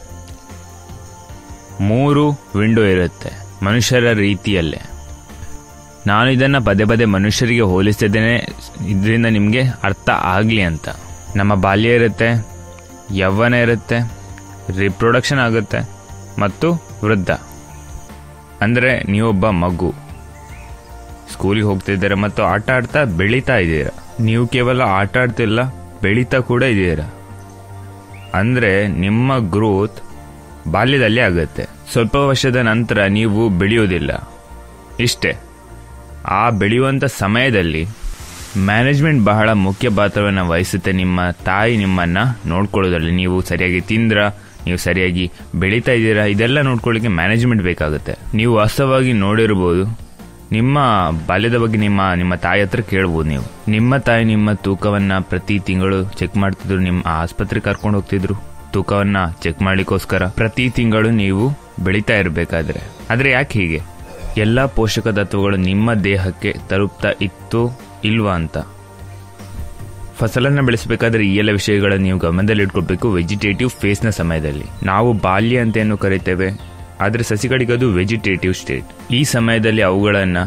ಮೂರು ವಿಂಡೋ ಇರುತ್ತೆ ಮನುಷ್ಯರ ರೀತಿಯಲ್ಲೇ ನಾನು ಇದನ್ನು ಪದೇ ಪದೇ ಮನುಷ್ಯರಿಗೆ ಹೋಲಿಸ್ತಿದ್ದೇನೆ ಇದರಿಂದ ನಿಮಗೆ ಅರ್ಥ ಆಗಲಿ ಅಂತ ನಮ್ಮ ಬಾಲ್ಯ ಇರುತ್ತೆ ಯೌವನ ಇರುತ್ತೆ ರಿಪ್ರೊಡಕ್ಷನ್ ಆಗುತ್ತೆ ಮತ್ತು ವೃದ್ಧ ಅಂದರೆ ನೀವೊಬ್ಬ ಮಗು ಸ್ಕೂಲಿಗೆ ಹೋಗ್ತಿದ್ದೀರಾ ಮತ್ತು ಆಟ ಆಡ್ತಾ ಬೆಳೀತಾ ಇದ್ದೀರಾ ನೀವು ಕೇವಲ ಆಟ ಆಡ್ತಿಲ್ಲ ಬೆಳೀತಾ ಕೂಡ ಇದ್ದೀರಾ ಅಂದರೆ ನಿಮ್ಮ ಗ್ರೋತ್ ಬಾಲ್ಯದಲ್ಲಿ ಆಗುತ್ತೆ ಸ್ವಲ್ಪ ವರ್ಷದ ನಂತರ ನೀವು ಬೆಳೆಯೋದಿಲ್ಲ ಇಷ್ಟೇ ಆ ಬೆಳೆಯುವಂಥ ಸಮಯದಲ್ಲಿ ಮ್ಯಾನೇಜ್ಮೆಂಟ್ ಬಹಳ ಮುಖ್ಯ ಪಾತ್ರವನ್ನು ವಹಿಸುತ್ತೆ ನಿಮ್ಮ ತಾಯಿ ನಿಮ್ಮನ್ನು ನೋಡ್ಕೊಳ್ಳೋದ್ರಲ್ಲಿ ನೀವು ಸರಿಯಾಗಿ ತಿಂದ್ರ ನೀವು ಸರಿಯಾಗಿ ಬೆಳೀತಾ ಇದ್ದೀರಾ ಇದೆಲ್ಲ ನೋಡ್ಕೊಳ್ಳಿಕ್ಕೆ ಮ್ಯಾನೇಜ್ಮೆಂಟ್ ಬೇಕಾಗುತ್ತೆ ನೀವು ವಾಸ್ತವವಾಗಿ ನೋಡಿರ್ಬೋದು ನಿಮ್ಮ ಬಾಲ್ಯದ ಬಗ್ಗೆ ನಿಮ್ಮ ನಿಮ್ಮ ತಾಯಿ ಹತ್ರ ಕೇಳ್ಬೋದು ನೀವು ನಿಮ್ಮ ತಾಯಿ ನಿಮ್ಮ ತೂಕವನ್ನು ಪ್ರತಿ ತಿಂಗಳು ಚೆಕ್ ಮಾಡ್ತಿದ್ರು ನಿಮ್ಮ ಆಸ್ಪತ್ರೆ ಕರ್ಕೊಂಡು ಹೋಗ್ತಿದ್ರು ತೂಕವನ್ನು ಚೆಕ್ ಮಾಡ್ಲಿಕ್ಕೋಸ್ಕರ ಪ್ರತಿ ತಿಂಗಳು ನೀವು ಬೆಳೀತಾ ಇರಬೇಕಾದ್ರೆ ಆದರೆ ಯಾಕೆ ಹೀಗೆ ಎಲ್ಲ ಪೋಷಕ ತತ್ವಗಳು ನಿಮ್ಮ ದೇಹಕ್ಕೆ ತಲುಪ್ತಾ ಇತ್ತು ಇಲ್ವಾ ಅಂತ ಫಸಲನ್ನು ಬೆಳೆಸಬೇಕಾದ್ರೆ ಈ ಎಲ್ಲ ವಿಷಯಗಳನ್ನು ನೀವು ಗಮನದಲ್ಲಿ ಇಟ್ಕೊಳ್ಬೇಕು ವೆಜಿಟೇಟಿವ್ ಫೇಸ್ನ ಸಮಯದಲ್ಲಿ ನಾವು ಬಾಲ್ಯ ಅಂತ ಏನು ಕರಿತೇವೆ ಆದರೆ ಸಸಿಗಳಿಗೆ ಅದು ವೆಜಿಟೇಟಿವ್ ಸ್ಟೇಟ್ ಈ ಸಮಯದಲ್ಲಿ ಅವುಗಳನ್ನು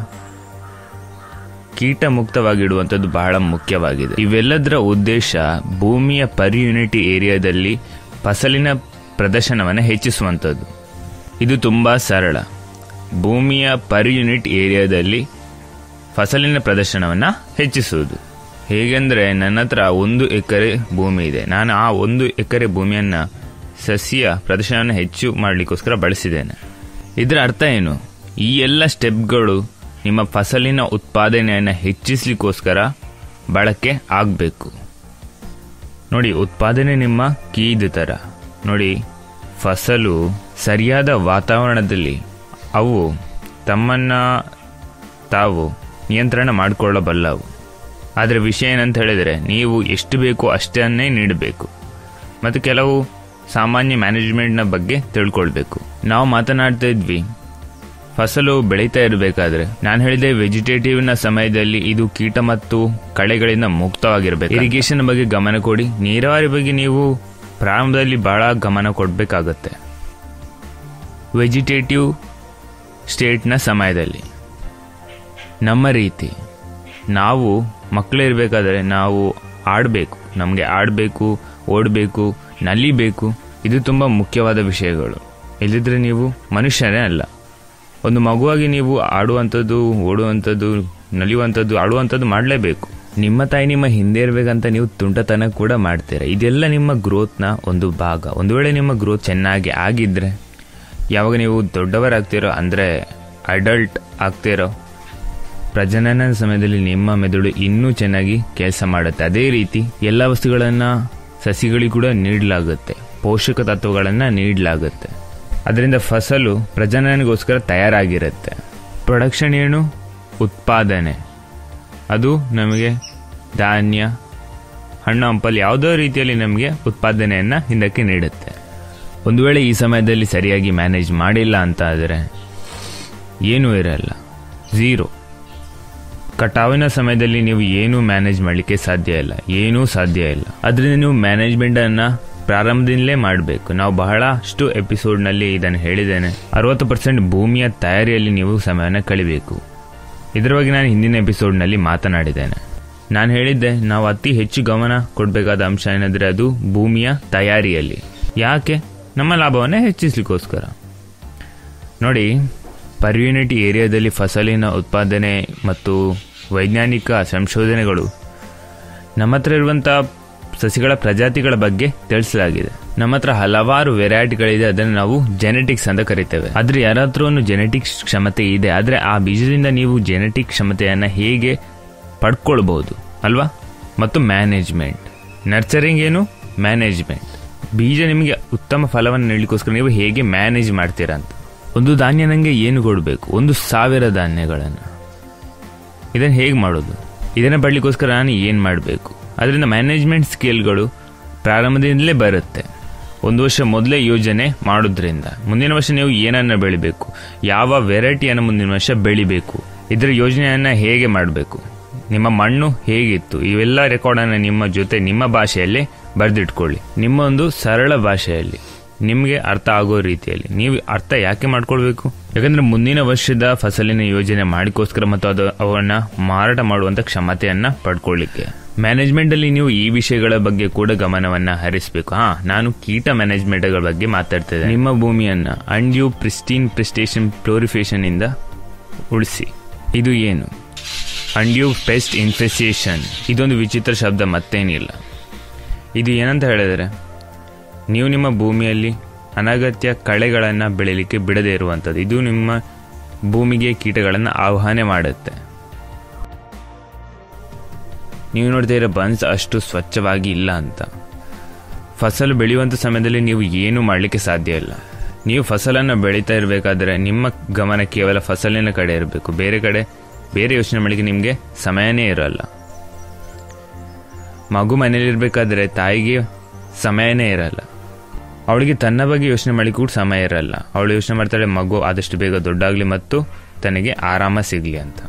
ಕೀಟ ಮುಕ್ತವಾಗಿಡುವಂಥದ್ದು ಬಹಳ ಮುಖ್ಯವಾಗಿದೆ ಇವೆಲ್ಲದರ ಉದ್ದೇಶ ಭೂಮಿಯ ಪರ್ ಯೂನಿಟ್ ಏರಿಯಾದಲ್ಲಿ ಫಸಲಿನ ಪ್ರದರ್ಶನವನ್ನು ಹೆಚ್ಚಿಸುವಂಥದ್ದು ಇದು ತುಂಬ ಸರಳ ಭೂಮಿಯ ಪರ್ ಯೂನಿಟ್ ಏರಿಯಾದಲ್ಲಿ ಫಸಲಿನ ಪ್ರದರ್ಶನವನ್ನು ಹೆಚ್ಚಿಸುವುದು ಹೇಗೆಂದರೆ ನನ್ನ ಹತ್ರ ಒಂದು ಎಕರೆ ಭೂಮಿ ಇದೆ ನಾನು ಆ ಒಂದು ಎಕರೆ ಭೂಮಿಯನ್ನು ಸಸ್ಯ ಪ್ರದರ್ಶನವನ್ನು ಹೆಚ್ಚು ಮಾಡಲಿಕ್ಕೋಸ್ಕರ ಬಳಸಿದ್ದೇನೆ ಇದರ ಅರ್ಥ ಏನು ಈ ಎಲ್ಲ ಸ್ಟೆಪ್ಗಳು ನಿಮ್ಮ ಫಸಲಿನ ಉತ್ಪಾದನೆಯನ್ನು ಹೆಚ್ಚಿಸಲಿಕ್ಕೋಸ್ಕರ ಬಳಕೆ ಆಗಬೇಕು ನೋಡಿ ಉತ್ಪಾದನೆ ನಿಮ್ಮ ಕೀದ ಥರ ನೋಡಿ ಫಸಲು ಸರಿಯಾದ ವಾತಾವರಣದಲ್ಲಿ ಅವು ತಮ್ಮನ್ನು ತಾವು ನಿಯಂತ್ರಣ ಮಾಡಿಕೊಳ್ಳಬಲ್ಲವು ಆದರೆ ವಿಷಯ ಏನಂತ ಹೇಳಿದರೆ ನೀವು ಎಷ್ಟು ಬೇಕೋ ಅಷ್ಟನ್ನೇ ನೀಡಬೇಕು ಮತ್ತು ಕೆಲವು ಸಾಮಾನ್ಯ ಮ್ಯಾನೇಜ್ಮೆಂಟ್ನ ಬಗ್ಗೆ ತಿಳ್ಕೊಳ್ಬೇಕು ನಾವು ಮಾತನಾಡ್ತಾ ಇದ್ವಿ ಫಸಲು ಬೆಳೀತಾ ಇರಬೇಕಾದ್ರೆ ನಾನು ಹೇಳಿದೆ ವೆಜಿಟೇಟಿವ್ನ ಸಮಯದಲ್ಲಿ ಇದು ಕೀಟ ಮತ್ತು ಕಳೆಗಳಿಂದ ಮುಕ್ತವಾಗಿರಬೇಕು ಇರಿಗೇಷನ್ ಬಗ್ಗೆ ಗಮನ ಕೊಡಿ ನೀರಾವರಿ ಬಗ್ಗೆ ನೀವು ಪ್ರಾರಂಭದಲ್ಲಿ ಬಹಳ ಗಮನ ಕೊಡಬೇಕಾಗತ್ತೆ ವೆಜಿಟೇಟಿವ್ ಸ್ಟೇಟ್ನ ಸಮಯದಲ್ಲಿ ನಮ್ಮ ರೀತಿ ನಾವು ಮಕ್ಕಳಿರಬೇಕಾದ್ರೆ ನಾವು ಆಡಬೇಕು ನಮಗೆ ಆಡಬೇಕು ಓಡಬೇಕು ನಲಿಬೇಕು ಇದು ತುಂಬ ಮುಖ್ಯವಾದ ವಿಷಯಗಳು ಇಲ್ಲದಿದ್ದರೆ ನೀವು ಮನುಷ್ಯರೇ ಅಲ್ಲ ಒಂದು ಮಗುವಾಗಿ ನೀವು ಆಡುವಂಥದ್ದು ಓಡುವಂಥದ್ದು ನಲಿಯುವಂಥದ್ದು ಆಡುವಂಥದ್ದು ಮಾಡಲೇಬೇಕು ನಿಮ್ಮ ತಾಯಿ ನಿಮ್ಮ ಹಿಂದೆ ಇರಬೇಕಂತ ನೀವು ತುಂಟತನ ಕೂಡ ಮಾಡ್ತೀರ ಇದೆಲ್ಲ ನಿಮ್ಮ ಗ್ರೋತ್ನ ಒಂದು ಭಾಗ ಒಂದು ವೇಳೆ ನಿಮ್ಮ ಗ್ರೋತ್ ಚೆನ್ನಾಗಿ ಆಗಿದ್ದರೆ ಯಾವಾಗ ನೀವು ದೊಡ್ಡವರಾಗ್ತೀರೋ ಅಂದರೆ ಅಡಲ್ಟ್ ಆಗ್ತೀರೋ ಪ್ರಜನನ ಸಮಯದಲ್ಲಿ ನಿಮ್ಮ ಮೆದುಳು ಇನ್ನೂ ಚೆನ್ನಾಗಿ ಕೆಲಸ ಮಾಡುತ್ತೆ ಅದೇ ರೀತಿ ಎಲ್ಲ ವಸ್ತುಗಳನ್ನು ಸಸಿಗಳಿಗೆ ಕೂಡ ನೀಡಲಾಗುತ್ತೆ ಪೋಷಕ ತತ್ವಗಳನ್ನು ನೀಡಲಾಗುತ್ತೆ ಅದರಿಂದ ಫಸಲು ಪ್ರಜನನಗೋಸ್ಕರ ತಯಾರಾಗಿರುತ್ತೆ ಪ್ರೊಡಕ್ಷನ್ ಏನು ಉತ್ಪಾದನೆ ಅದು ನಮಗೆ ಧಾನ್ಯ ಹಣ್ಣು ಹಂಪಲು ಯಾವುದೋ ರೀತಿಯಲ್ಲಿ ನಮಗೆ ಉತ್ಪಾದನೆಯನ್ನು ಹಿಂದಕ್ಕೆ ನೀಡುತ್ತೆ ಒಂದು ವೇಳೆ ಈ ಸಮಯದಲ್ಲಿ ಸರಿಯಾಗಿ ಮ್ಯಾನೇಜ್ ಮಾಡಿಲ್ಲ ಅಂತ ಆದರೆ ಏನೂ ಇರಲ್ಲ ಝೀರೋ ಕಟಾವಿನ ಸಮಯದಲ್ಲಿ ನೀವು ಏನೂ ಮ್ಯಾನೇಜ್ ಮಾಡಲಿಕ್ಕೆ ಸಾಧ್ಯ ಇಲ್ಲ ಏನೂ ಸಾಧ್ಯ ಇಲ್ಲ ಅದರಿಂದ ನೀವು ಮ್ಯಾನೇಜ್ಮೆಂಟನ್ನು ಪ್ರಾರಂಭದಿಂದಲೇ ಮಾಡಬೇಕು ನಾವು ಬಹಳಷ್ಟು ಎಪಿಸೋಡ್ನಲ್ಲಿ ಇದನ್ನು ಹೇಳಿದ್ದೇನೆ ಅರವತ್ತು ಪರ್ಸೆಂಟ್ ಭೂಮಿಯ ತಯಾರಿಯಲ್ಲಿ ನೀವು ಸಮಯವನ್ನು ಕಳಿಬೇಕು ಇದರ ಬಗ್ಗೆ ನಾನು ಹಿಂದಿನ ಎಪಿಸೋಡ್ನಲ್ಲಿ ಮಾತನಾಡಿದ್ದೇನೆ ನಾನು ಹೇಳಿದ್ದೆ ನಾವು ಅತಿ ಹೆಚ್ಚು ಗಮನ ಕೊಡಬೇಕಾದ ಅಂಶ ಏನಂದರೆ ಅದು ಭೂಮಿಯ ತಯಾರಿಯಲ್ಲಿ ಯಾಕೆ ನಮ್ಮ ಲಾಭವನ್ನು ಹೆಚ್ಚಿಸ್ಲಿಕ್ಕೋಸ್ಕರ ನೋಡಿ ಪರ್ ಯೂನಿಟ್ ಏರಿಯಾದಲ್ಲಿ ಫಸಲಿನ ಉತ್ಪಾದನೆ ಮತ್ತು ವೈಜ್ಞಾನಿಕ ಸಂಶೋಧನೆಗಳು ನಮ್ಮ ಹತ್ರ ಇರುವಂಥ ಸಸಿಗಳ ಪ್ರಜಾತಿಗಳ ಬಗ್ಗೆ ತಿಳಿಸಲಾಗಿದೆ ನಮ್ಮ ಹತ್ರ ಹಲವಾರು ವೆರೈಟಿಗಳಿದೆ ಅದನ್ನು ನಾವು ಜೆನೆಟಿಕ್ಸ್ ಅಂತ ಕರಿತೇವೆ ಆದರೆ ಯಾರ ಹತ್ರ ಒಂದು ಜೆನೆಟಿಕ್ಸ್ ಕ್ಷಮತೆ ಇದೆ ಆದರೆ ಆ ಬೀಜದಿಂದ ನೀವು ಜೆನೆಟಿಕ್ ಕ್ಷಮತೆಯನ್ನು ಹೇಗೆ ಪಡ್ಕೊಳ್ಬಹುದು ಅಲ್ವಾ ಮತ್ತು ಮ್ಯಾನೇಜ್ಮೆಂಟ್ ನರ್ಚರಿಂಗ್ ಏನು ಮ್ಯಾನೇಜ್ಮೆಂಟ್ ಬೀಜ ನಿಮಗೆ ಉತ್ತಮ ಫಲವನ್ನು ನೀಡಲಿಕ್ಕೋಸ್ಕರ ನೀವು ಹೇಗೆ ಮ್ಯಾನೇಜ್ ಮಾಡ್ತೀರಾ ಅಂತ ಒಂದು ಧಾನ್ಯ ನನಗೆ ಏನು ಕೊಡಬೇಕು ಒಂದು ಸಾವಿರ ಧಾನ್ಯಗಳನ್ನು ಇದನ್ನು ಹೇಗೆ ಮಾಡೋದು ಇದನ್ನು ಪಡಲಿಕ್ಕೋಸ್ಕರ ನಾನು ಏನು ಮಾಡಬೇಕು ಅದರಿಂದ ಮ್ಯಾನೇಜ್ಮೆಂಟ್ ಸ್ಕಿಲ್ಗಳು ಪ್ರಾರಂಭದಿಂದಲೇ ಬರುತ್ತೆ ಒಂದು ವರ್ಷ ಮೊದಲೇ ಯೋಜನೆ ಮಾಡೋದ್ರಿಂದ ಮುಂದಿನ ವರ್ಷ ನೀವು ಏನನ್ನು ಬೆಳಿಬೇಕು ಯಾವ ವೆರೈಟಿಯನ್ನು ಮುಂದಿನ ವರ್ಷ ಬೆಳಿಬೇಕು ಇದರ ಯೋಜನೆಯನ್ನು ಹೇಗೆ ಮಾಡಬೇಕು ನಿಮ್ಮ ಮಣ್ಣು ಹೇಗಿತ್ತು ಇವೆಲ್ಲ ರೆಕಾರ್ಡನ್ನು ನಿಮ್ಮ ಜೊತೆ ನಿಮ್ಮ ಭಾಷೆಯಲ್ಲೇ ಬರೆದಿಟ್ಕೊಳ್ಳಿ ನಿಮ್ಮ ಒಂದು ಸರಳ ಭಾಷೆಯಲ್ಲಿ ನಿಮಗೆ ಅರ್ಥ ಆಗೋ ರೀತಿಯಲ್ಲಿ ನೀವು ಅರ್ಥ ಯಾಕೆ ಮಾಡ್ಕೊಳ್ಬೇಕು ಯಾಕಂದ್ರೆ ಮುಂದಿನ ವರ್ಷದ ಫಸಲಿನ ಯೋಜನೆ ಮಾಡಿಕೋಸ್ಕರ ಮತ್ತು ಅದು ಅವನ್ನ ಮಾರಾಟ ಮಾಡುವಂತ ಕ್ಷಮತೆಯನ್ನ ಪಡ್ಕೊಳ್ಳಿಕ್ಕೆ ಮ್ಯಾನೇಜ್ಮೆಂಟ್ ಅಲ್ಲಿ ನೀವು ಈ ವಿಷಯಗಳ ಬಗ್ಗೆ ಕೂಡ ಗಮನವನ್ನ ಹರಿಸಬೇಕು ಹಾ ನಾನು ಕೀಟ ಮ್ಯಾನೇಜ್ಮೆಂಟ್ಗಳ ಬಗ್ಗೆ ಮಾತಾಡ್ತಿದ್ದೆ ನಿಮ್ಮ ಭೂಮಿಯನ್ನ ಅಂಡ್ಯೂ ಪ್ರಿಸ್ಟೀನ್ ಪ್ರಿಸ್ಟೇಷನ್ ಪ್ಲೋರಿಫಿಕೇಶನ್ ಇಂದ ಉಳಿಸಿ ಇದು ಏನು ಅಂಡ್ಯೂ ಪೆಸ್ಟ್ ಇನ್ಫೆಸಿಯೇಷನ್ ಇದೊಂದು ವಿಚಿತ್ರ ಶಬ್ದ ಮತ್ತೇನಿಲ್ಲ ಇದು ಏನಂತ ಹೇಳಿದರೆ ನೀವು ನಿಮ್ಮ ಭೂಮಿಯಲ್ಲಿ ಅನಗತ್ಯ ಕಳೆಗಳನ್ನು ಬೆಳೀಲಿಕ್ಕೆ ಬಿಡದೇ ಇರುವಂಥದ್ದು ಇದು ನಿಮ್ಮ ಭೂಮಿಗೆ ಕೀಟಗಳನ್ನು ಆಹ್ವಾನ ಮಾಡುತ್ತೆ ನೀವು ನೋಡ್ತಾ ಬನ್ಸ್ ಅಷ್ಟು ಸ್ವಚ್ಛವಾಗಿ ಇಲ್ಲ ಅಂತ ಫಸಲು ಬೆಳೆಯುವಂಥ ಸಮಯದಲ್ಲಿ ನೀವು ಏನೂ ಮಾಡಲಿಕ್ಕೆ ಸಾಧ್ಯ ಇಲ್ಲ ನೀವು ಫಸಲನ್ನು ಬೆಳೀತಾ ಇರಬೇಕಾದ್ರೆ ನಿಮ್ಮ ಗಮನ ಕೇವಲ ಫಸಲಿನ ಕಡೆ ಇರಬೇಕು ಬೇರೆ ಕಡೆ ಬೇರೆ ಯೋಚನೆ ಮಾಡಲಿಕ್ಕೆ ನಿಮಗೆ ಸಮಯನೇ ಇರಲ್ಲ ಮಗು ಮನೇಲಿರ್ಬೇಕಾದ್ರೆ ತಾಯಿಗೆ ಸಮಯನೇ ಇರಲ್ಲ ಅವಳಿಗೆ ತನ್ನ ಬಗ್ಗೆ ಯೋಚನೆ ಮಾಡಲಿಕ್ಕೆ ಕೂಡ ಸಮಯ ಇರಲ್ಲ ಅವಳು ಯೋಚನೆ ಮಾಡ್ತಾಳೆ ಮಗು ಆದಷ್ಟು ಬೇಗ ದೊಡ್ಡಾಗಲಿ ಮತ್ತು ತನಗೆ ಆರಾಮ ಸಿಗಲಿ ಅಂತ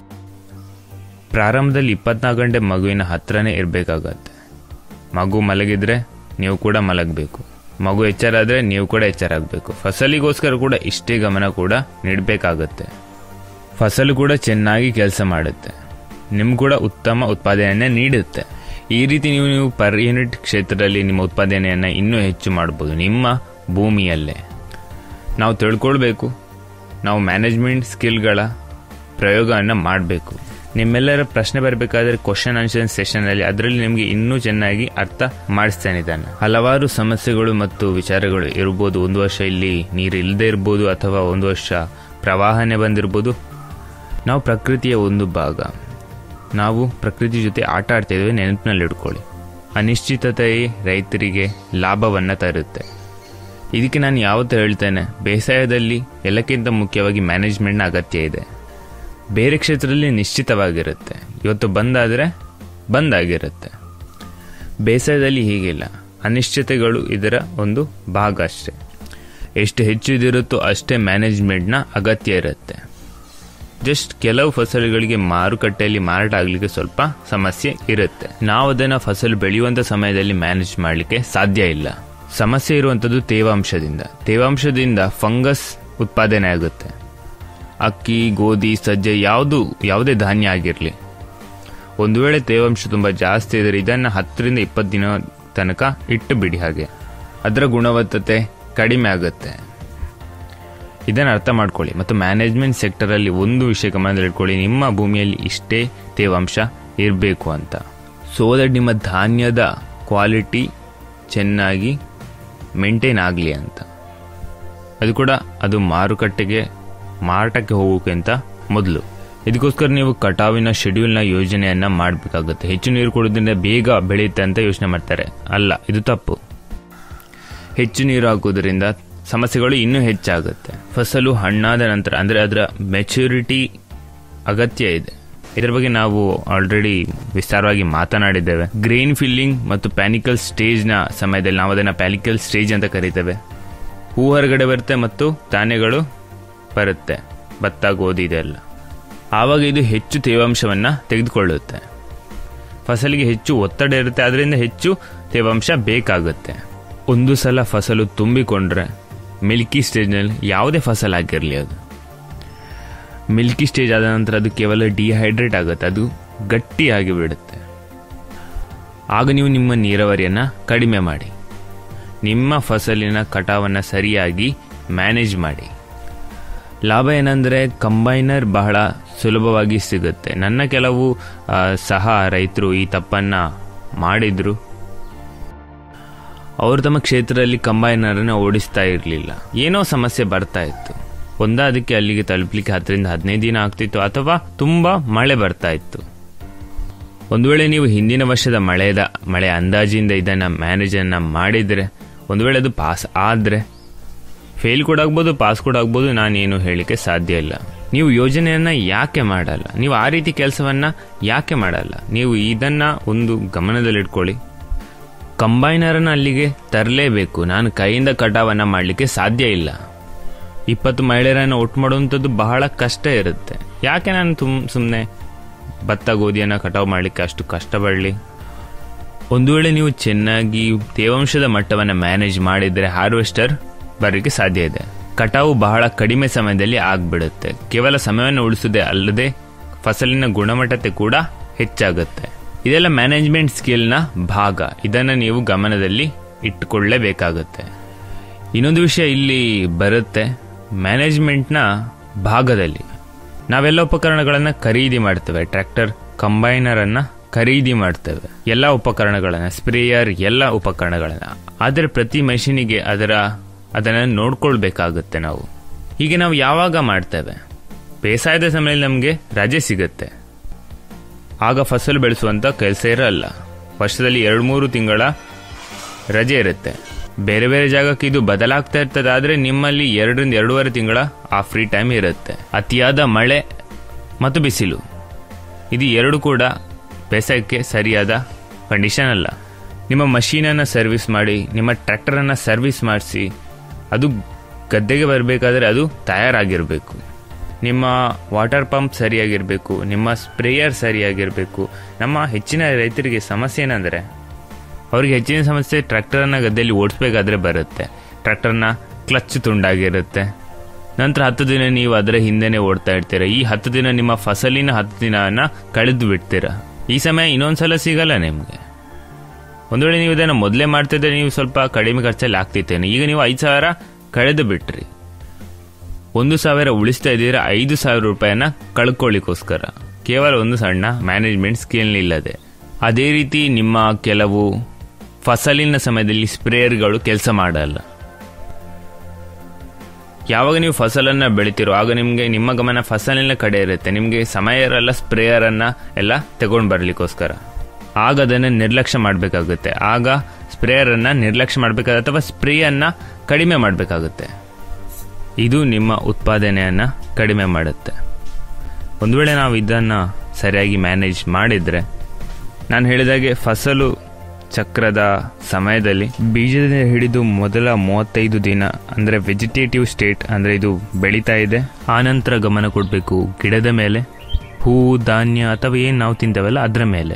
ಪ್ರಾರಂಭದಲ್ಲಿ ಇಪ್ಪತ್ನಾಲ್ಕು ಗಂಟೆ ಮಗುವಿನ ಹತ್ರನೇ ಇರಬೇಕಾಗತ್ತೆ ಮಗು ಮಲಗಿದ್ರೆ ನೀವು ಕೂಡ ಮಲಗಬೇಕು ಮಗು ಎಚ್ಚರಾದರೆ ನೀವು ಕೂಡ ಎಚ್ಚರಾಗಬೇಕು ಫಸಲಿಗೋಸ್ಕರ ಕೂಡ ಇಷ್ಟೇ ಗಮನ ಕೂಡ ನೀಡಬೇಕಾಗತ್ತೆ ಫಸಲು ಕೂಡ ಚೆನ್ನಾಗಿ ಕೆಲಸ ಮಾಡುತ್ತೆ ನಿಮ್ಗೆ ಕೂಡ ಉತ್ತಮ ಉತ್ಪಾದನೆಯನ್ನು ನೀಡುತ್ತೆ ಈ ರೀತಿ ನೀವು ನೀವು ಪರ್ ಯೂನಿಟ್ ಕ್ಷೇತ್ರದಲ್ಲಿ ನಿಮ್ಮ ಉತ್ಪಾದನೆಯನ್ನು ಇನ್ನೂ ಹೆಚ್ಚು ಮಾಡ್ಬೋದು ನಿಮ್ಮ ಭೂಮಿಯಲ್ಲೇ ನಾವು ತಿಳ್ಕೊಳ್ಬೇಕು ನಾವು ಮ್ಯಾನೇಜ್ಮೆಂಟ್ ಸ್ಕಿಲ್ಗಳ ಪ್ರಯೋಗವನ್ನು ಮಾಡಬೇಕು ನಿಮ್ಮೆಲ್ಲರ ಪ್ರಶ್ನೆ ಬರಬೇಕಾದ್ರೆ ಕ್ವಶನ್ ಆನ್ಸರ್ ಸೆಷನಲ್ಲಿ ಅದರಲ್ಲಿ ನಿಮಗೆ ಇನ್ನೂ ಚೆನ್ನಾಗಿ ಅರ್ಥ ಮಾಡಿಸ್ತಾನೆ ಇದನ್ನು ಹಲವಾರು ಸಮಸ್ಯೆಗಳು ಮತ್ತು ವಿಚಾರಗಳು ಇರ್ಬೋದು ಒಂದು ವರ್ಷ ಇಲ್ಲಿ ನೀರು ಇಲ್ಲದೆ ಇರ್ಬೋದು ಅಥವಾ ಒಂದು ವರ್ಷ ಪ್ರವಾಹನೆ ಬಂದಿರ್ಬೋದು ನಾವು ಪ್ರಕೃತಿಯ ಒಂದು ಭಾಗ ನಾವು ಪ್ರಕೃತಿ ಜೊತೆ ಆಟ ಆಡ್ತಾ ಇದ್ದೇವೆ ನೆನಪಿನಲ್ಲಿ ಇಟ್ಕೊಳ್ಳಿ ಅನಿಶ್ಚಿತತೆಯೇ ರೈತರಿಗೆ ಲಾಭವನ್ನು ತರುತ್ತೆ ಇದಕ್ಕೆ ನಾನು ಯಾವತ್ತೂ ಹೇಳ್ತೇನೆ ಬೇಸಾಯದಲ್ಲಿ ಎಲ್ಲಕ್ಕಿಂತ ಮುಖ್ಯವಾಗಿ ಮ್ಯಾನೇಜ್ಮೆಂಟ್ನ ಅಗತ್ಯ ಇದೆ ಬೇರೆ ಕ್ಷೇತ್ರದಲ್ಲಿ ನಿಶ್ಚಿತವಾಗಿರುತ್ತೆ ಇವತ್ತು ಬಂದಾದರೆ ಬಂದಾಗಿರುತ್ತೆ ಬೇಸಾಯದಲ್ಲಿ ಹೀಗಿಲ್ಲ ಅನಿಶ್ಚಿತೆಗಳು ಇದರ ಒಂದು ಭಾಗ ಅಷ್ಟೇ ಎಷ್ಟು ಹೆಚ್ಚು ಇದಿರುತ್ತೋ ಅಷ್ಟೇ ಮ್ಯಾನೇಜ್ಮೆಂಟ್ನ ಅಗತ್ಯ ಇರುತ್ತೆ ಜಸ್ಟ್ ಕೆಲವು ಫಸಲುಗಳಿಗೆ ಮಾರುಕಟ್ಟೆಯಲ್ಲಿ ಮಾರಾಟ ಆಗಲಿಕ್ಕೆ ಸ್ವಲ್ಪ ಸಮಸ್ಯೆ ಇರುತ್ತೆ ನಾವು ಅದನ್ನು ಫಸಲು ಬೆಳೆಯುವಂಥ ಸಮಯದಲ್ಲಿ ಮ್ಯಾನೇಜ್ ಮಾಡಲಿಕ್ಕೆ ಸಾಧ್ಯ ಇಲ್ಲ ಸಮಸ್ಯೆ ಇರುವಂಥದ್ದು ತೇವಾಂಶದಿಂದ ತೇವಾಂಶದಿಂದ ಫಂಗಸ್ ಉತ್ಪಾದನೆ ಆಗುತ್ತೆ ಅಕ್ಕಿ ಗೋಧಿ ಸಜ್ಜೆ ಯಾವುದು ಯಾವುದೇ ಧಾನ್ಯ ಆಗಿರಲಿ ಒಂದು ವೇಳೆ ತೇವಾಂಶ ತುಂಬ ಜಾಸ್ತಿ ಇದ್ದರೆ ಇದನ್ನು ಹತ್ತರಿಂದ ಇಪ್ಪತ್ತು ದಿನ ತನಕ ಇಟ್ಟು ಬಿಡಿ ಹಾಗೆ ಅದರ ಗುಣವತ್ತತೆ ಕಡಿಮೆ ಆಗುತ್ತೆ ಇದನ್ನು ಅರ್ಥ ಮಾಡ್ಕೊಳ್ಳಿ ಮತ್ತು ಮ್ಯಾನೇಜ್ಮೆಂಟ್ ಸೆಕ್ಟರಲ್ಲಿ ಒಂದು ವಿಷಯ ಗಮನದಲ್ಲಿಟ್ಕೊಳ್ಳಿ ನಿಮ್ಮ ಭೂಮಿಯಲ್ಲಿ ಇಷ್ಟೇ ತೇವಾಂಶ ಇರಬೇಕು ಅಂತ ಸೊ ದಟ್ ನಿಮ್ಮ ಧಾನ್ಯದ ಕ್ವಾಲಿಟಿ ಚೆನ್ನಾಗಿ ಮೇಂಟೈನ್ ಆಗಲಿ ಅಂತ ಅದು ಕೂಡ ಅದು ಮಾರುಕಟ್ಟೆಗೆ ಮಾರಾಟಕ್ಕೆ ಹೋಗೋಕ್ಕಿಂತ ಮೊದಲು ಇದಕ್ಕೋಸ್ಕರ ನೀವು ಕಟಾವಿನ ಶೆಡ್ಯೂಲ್ನ ಯೋಜನೆಯನ್ನ ಮಾಡಬೇಕಾಗುತ್ತೆ ಹೆಚ್ಚು ನೀರು ಕೊಡೋದ್ರಿಂದ ಬೇಗ ಬೆಳೆಯುತ್ತೆ ಅಂತ ಯೋಚನೆ ಮಾಡ್ತಾರೆ ಅಲ್ಲ ಇದು ತಪ್ಪು ಹೆಚ್ಚು ನೀರು ಹಾಕೋದ್ರಿಂದ ಸಮಸ್ಯೆಗಳು ಇನ್ನೂ ಹೆಚ್ಚಾಗುತ್ತೆ ಫಸಲು ಹಣ್ಣಾದ ನಂತರ ಅಂದರೆ ಅದರ ಮೆಚುರಿಟಿ ಅಗತ್ಯ ಇದೆ ಇದರ ಬಗ್ಗೆ ನಾವು ಆಲ್ರೆಡಿ ವಿಸ್ತಾರವಾಗಿ ಮಾತನಾಡಿದ್ದೇವೆ ಗ್ರೇನ್ ಫಿಲ್ಲಿಂಗ್ ಮತ್ತು ಪ್ಯಾನಿಕಲ್ ಸ್ಟೇಜ್ನ ಸಮಯದಲ್ಲಿ ನಾವು ಅದನ್ನು ಪ್ಯಾನಿಕಲ್ ಸ್ಟೇಜ್ ಅಂತ ಕರಿತೇವೆ ಹೂ ಹೊರಗಡೆ ಬರುತ್ತೆ ಮತ್ತು ಧಾನ್ಯಗಳು ಬರುತ್ತೆ ಭತ್ತ ಗೋಧಿ ಇದೆಲ್ಲ ಆವಾಗ ಇದು ಹೆಚ್ಚು ತೇವಾಂಶವನ್ನು ತೆಗೆದುಕೊಳ್ಳುತ್ತೆ ಫಸಲಿಗೆ ಹೆಚ್ಚು ಒತ್ತಡ ಇರುತ್ತೆ ಅದರಿಂದ ಹೆಚ್ಚು ತೇವಾಂಶ ಬೇಕಾಗುತ್ತೆ ಒಂದು ಸಲ ಫಸಲು ತುಂಬಿಕೊಂಡ್ರೆ ಮಿಲ್ಕಿ ಸ್ಟೇಜ್ನಲ್ಲಿ ಯಾವುದೇ ಫಸಲಾಗಿರಲಿ ಅದು ಮಿಲ್ಕಿ ಸ್ಟೇಜ್ ಆದ ನಂತರ ಅದು ಕೇವಲ ಡಿಹೈಡ್ರೇಟ್ ಆಗುತ್ತೆ ಅದು ಗಟ್ಟಿಯಾಗಿ ಬಿಡುತ್ತೆ ಆಗ ನೀವು ನಿಮ್ಮ ನೀರಾವರಿಯನ್ನು ಕಡಿಮೆ ಮಾಡಿ ನಿಮ್ಮ ಫಸಲಿನ ಕಟಾವನ್ನು ಸರಿಯಾಗಿ ಮ್ಯಾನೇಜ್ ಮಾಡಿ ಲಾಭ ಏನಂದರೆ ಕಂಬೈನರ್ ಬಹಳ ಸುಲಭವಾಗಿ ಸಿಗುತ್ತೆ ನನ್ನ ಕೆಲವು ಆ, ಸಹ ರೈತರು ಈ ತಪ್ಪನ್ನು ಮಾಡಿದ್ರು ಅವರು ತಮ್ಮ ಕ್ಷೇತ್ರದಲ್ಲಿ ಕಂಬೈನರನ್ನು ಓಡಿಸ್ತಾ ಇರಲಿಲ್ಲ ಏನೋ ಸಮಸ್ಯೆ ಬರ್ತಾ ಇತ್ತು ಒಂದಾ ಅದಕ್ಕೆ ಅಲ್ಲಿಗೆ ತಲುಪಲಿಕ್ಕೆ ಹತ್ತರಿಂದ ಹದಿನೈದು ದಿನ ಆಗ್ತಿತ್ತು ಅಥವಾ ತುಂಬ ಮಳೆ ಬರ್ತಾ ಇತ್ತು ಒಂದು ವೇಳೆ ನೀವು ಹಿಂದಿನ ವರ್ಷದ ಮಳೆದ ಮಳೆ ಅಂದಾಜಿಂದ ಇದನ್ನು ಮ್ಯಾನೇಜನ್ನು ಮಾಡಿದರೆ ಒಂದು ವೇಳೆ ಅದು ಪಾಸ್ ಆದರೆ ಫೇಲ್ ಕೂಡ ಆಗ್ಬೋದು ಪಾಸ್ ಕೂಡ ಆಗ್ಬೋದು ನಾನೇನು ಹೇಳಲಿಕ್ಕೆ ಸಾಧ್ಯ ಇಲ್ಲ ನೀವು ಯೋಜನೆಯನ್ನು ಯಾಕೆ ಮಾಡಲ್ಲ ನೀವು ಆ ರೀತಿ ಕೆಲಸವನ್ನು ಯಾಕೆ ಮಾಡಲ್ಲ ನೀವು ಇದನ್ನು ಒಂದು ಗಮನದಲ್ಲಿಟ್ಕೊಳ್ಳಿ ಕಂಬೈನರನ್ನು ಅಲ್ಲಿಗೆ ತರಲೇಬೇಕು ನಾನು ಕೈಯಿಂದ ಕಟಾವನ್ನು ಮಾಡಲಿಕ್ಕೆ ಸಾಧ್ಯ ಇಲ್ಲ ಇಪ್ಪತ್ತು ಮಹಿಳೆಯರನ್ನು ಒಟ್ಟು ಮಾಡುವಂಥದ್ದು ಬಹಳ ಕಷ್ಟ ಇರುತ್ತೆ ಯಾಕೆ ನಾನು ತುಮ್ ಸುಮ್ಮನೆ ಭತ್ತ ಗೋಧಿಯನ್ನು ಕಟಾವು ಮಾಡಲಿಕ್ಕೆ ಅಷ್ಟು ಕಷ್ಟಪಡಲಿ ಒಂದು ವೇಳೆ ನೀವು ಚೆನ್ನಾಗಿ ತೇವಾಂಶದ ಮಟ್ಟವನ್ನು ಮ್ಯಾನೇಜ್ ಮಾಡಿದರೆ ಹಾರ್ವೆಸ್ಟರ್ ಬರಲಿಕ್ಕೆ ಸಾಧ್ಯ ಇದೆ ಕಟಾವು ಬಹಳ ಕಡಿಮೆ ಸಮಯದಲ್ಲಿ ಆಗ್ಬಿಡುತ್ತೆ ಕೇವಲ ಸಮಯವನ್ನು ಉಳಿಸುವುದೇ ಅಲ್ಲದೆ ಫಸಲಿನ ಗುಣಮಟ್ಟತೆ ಕೂಡ ಹೆಚ್ಚಾಗುತ್ತೆ ಇದೆಲ್ಲ ಮ್ಯಾನೇಜ್ಮೆಂಟ್ ಸ್ಕಿಲ್ನ ಭಾಗ ಇದನ್ನು ನೀವು ಗಮನದಲ್ಲಿ ಇಟ್ಟುಕೊಳ್ಳಲೇಬೇಕಾಗುತ್ತೆ ಇನ್ನೊಂದು ವಿಷಯ ಇಲ್ಲಿ ಬರುತ್ತೆ ಮ್ಯಾನೇಜ್ಮೆಂಟ್ನ ಭಾಗದಲ್ಲಿ ನಾವೆಲ್ಲ ಉಪಕರಣಗಳನ್ನು ಖರೀದಿ ಮಾಡ್ತೇವೆ ಟ್ರ್ಯಾಕ್ಟರ್ ಕಂಬೈನರನ್ನು ಖರೀದಿ ಮಾಡ್ತೇವೆ ಎಲ್ಲ ಉಪಕರಣಗಳನ್ನು ಸ್ಪ್ರೇಯರ್ ಎಲ್ಲ ಉಪಕರಣಗಳನ್ನು ಆದರೆ ಪ್ರತಿ ಮಷೀನಿಗೆ ಅದರ ಅದನ್ನು ನೋಡ್ಕೊಳ್ಬೇಕಾಗುತ್ತೆ ನಾವು ಹೀಗೆ ನಾವು ಯಾವಾಗ ಮಾಡ್ತೇವೆ ಬೇಸಾಯದ ಸಮಯದಲ್ಲಿ ನಮಗೆ ರಜೆ ಸಿಗುತ್ತೆ ಆಗ ಫಸಲು ಬೆಳೆಸುವಂಥ ಕೆಲಸ ಇರಲ್ಲ ವರ್ಷದಲ್ಲಿ ಎರಡು ಮೂರು ತಿಂಗಳ ರಜೆ ಇರುತ್ತೆ ಬೇರೆ ಬೇರೆ ಜಾಗಕ್ಕೆ ಇದು ಬದಲಾಗ್ತಾ ಇರ್ತದೆ ಆದರೆ ನಿಮ್ಮಲ್ಲಿ ಎರಡರಿಂದ ಎರಡೂವರೆ ತಿಂಗಳ ಆ ಫ್ರೀ ಟೈಮ್ ಇರುತ್ತೆ ಅತಿಯಾದ ಮಳೆ ಮತ್ತು ಬಿಸಿಲು ಇದು ಎರಡು ಕೂಡ ಬೇಸಾಯಕ್ಕೆ ಸರಿಯಾದ ಕಂಡೀಷನ್ ಅಲ್ಲ ನಿಮ್ಮ ಮಷೀನನ್ನು ಸರ್ವಿಸ್ ಮಾಡಿ ನಿಮ್ಮ ಟ್ರ್ಯಾಕ್ಟರನ್ನು ಸರ್ವಿಸ್ ಮಾಡಿಸಿ ಅದು ಗದ್ದೆಗೆ ಬರಬೇಕಾದ್ರೆ ಅದು ತಯಾರಾಗಿರಬೇಕು ನಿಮ್ಮ ವಾಟರ್ ಪಂಪ್ ಸರಿಯಾಗಿರಬೇಕು ನಿಮ್ಮ ಸ್ಪ್ರೇಯರ್ ಸರಿಯಾಗಿರಬೇಕು ನಮ್ಮ ಹೆಚ್ಚಿನ ರೈತರಿಗೆ ಸಮಸ್ಯೆ ಏನಂದರೆ ಅವ್ರಿಗೆ ಹೆಚ್ಚಿನ ಸಮಸ್ಯೆ ಟ್ರ್ಯಾಕ್ಟರನ್ನು ಗದ್ದೆಯಲ್ಲಿ ಓಡಿಸ್ಬೇಕಾದ್ರೆ ಬರುತ್ತೆ ಟ್ರ್ಯಾಕ್ಟರ್ನ ಕ್ಲಚ್ ತುಂಡಾಗಿರುತ್ತೆ ನಂತರ ಹತ್ತು ದಿನ ನೀವು ಅದರ ಹಿಂದೆನೇ ಓಡ್ತಾ ಇರ್ತೀರ ಈ ಹತ್ತು ದಿನ ನಿಮ್ಮ ಫಸಲಿನ ಹತ್ತು ದಿನನ ಕಳೆದು ಬಿಡ್ತೀರ ಈ ಸಮಯ ಇನ್ನೊಂದ್ಸಲ ಸಿಗಲ್ಲ ನಿಮಗೆ ಒಂದು ವೇಳೆ ನೀವು ಇದನ್ನು ಮೊದಲೇ ಮಾಡ್ತಿದ್ರೆ ನೀವು ಸ್ವಲ್ಪ ಕಡಿಮೆ ಖರ್ಚಲ್ಲಿ ಆಗ್ತಿತ್ತೇನೆ ಈಗ ನೀವು ಐದು ಸಾವಿರ ಕಳೆದು ಬಿಟ್ರಿ ಒಂದು ಸಾವಿರ ಉಳಿಸ್ತಾ ಇದ್ದೀರಾ ಐದು ಸಾವಿರ ರೂಪಾಯಿನ ಕಳ್ಕೊಳ್ಳಿಕ್ಕೋಸ್ಕರ ಕೇವಲ ಒಂದು ಸಣ್ಣ ಮ್ಯಾನೇಜ್ಮೆಂಟ್ ಸ್ಕಿಲ್ ಇಲ್ಲದೆ ಅದೇ ರೀತಿ ನಿಮ್ಮ ಕೆಲವು ಫಸಲಿನ ಸಮಯದಲ್ಲಿ ಸ್ಪ್ರೇಯರ್ಗಳು ಕೆಲಸ ಮಾಡಲ್ಲ ಯಾವಾಗ ನೀವು ಫಸಲನ್ನು ಬೆಳಿತೀರೋ ಆಗ ನಿಮಗೆ ನಿಮ್ಮ ಗಮನ ಫಸಲಿನ ಕಡೆ ಇರುತ್ತೆ ನಿಮಗೆ ಸಮಯ ಇರಲ್ಲ ಸ್ಪ್ರೇಯರನ್ನು ಎಲ್ಲ ತಗೊಂಡು ಬರಲಿಕ್ಕೋಸ್ಕರ ಆಗ ಅದನ್ನು ನಿರ್ಲಕ್ಷ್ಯ ಮಾಡಬೇಕಾಗುತ್ತೆ ಆಗ ಸ್ಪ್ರೇಯರನ್ನು ನಿರ್ಲಕ್ಷ್ಯ ಮಾಡಬೇಕಾಗುತ್ತೆ ಅಥವಾ ಸ್ಪ್ರೇಯನ್ನು ಕಡಿಮೆ ಮಾಡಬೇಕಾಗುತ್ತೆ ಇದು ನಿಮ್ಮ ಉತ್ಪಾದನೆಯನ್ನು ಕಡಿಮೆ ಮಾಡುತ್ತೆ ಒಂದು ವೇಳೆ ನಾವು ಇದನ್ನು ಸರಿಯಾಗಿ ಮ್ಯಾನೇಜ್ ಮಾಡಿದರೆ ನಾನು ಹೇಳಿದಾಗೆ ಫಸಲು ಚಕ್ರದ ಸಮಯದಲ್ಲಿ ಬೀಜದಿಂದ ಹಿಡಿದು ಮೊದಲ ಮೂವತ್ತೈದು ದಿನ ಅಂದರೆ ವೆಜಿಟೇಟಿವ್ ಸ್ಟೇಟ್ ಅಂದರೆ ಇದು ಬೆಳೀತಾ ಇದೆ ಆನಂತರ ಗಮನ ಕೊಡಬೇಕು ಗಿಡದ ಮೇಲೆ ಹೂವು ಧಾನ್ಯ ಅಥವಾ ಏನು ನಾವು ತಿಂತೇವಲ್ಲ ಅದರ ಮೇಲೆ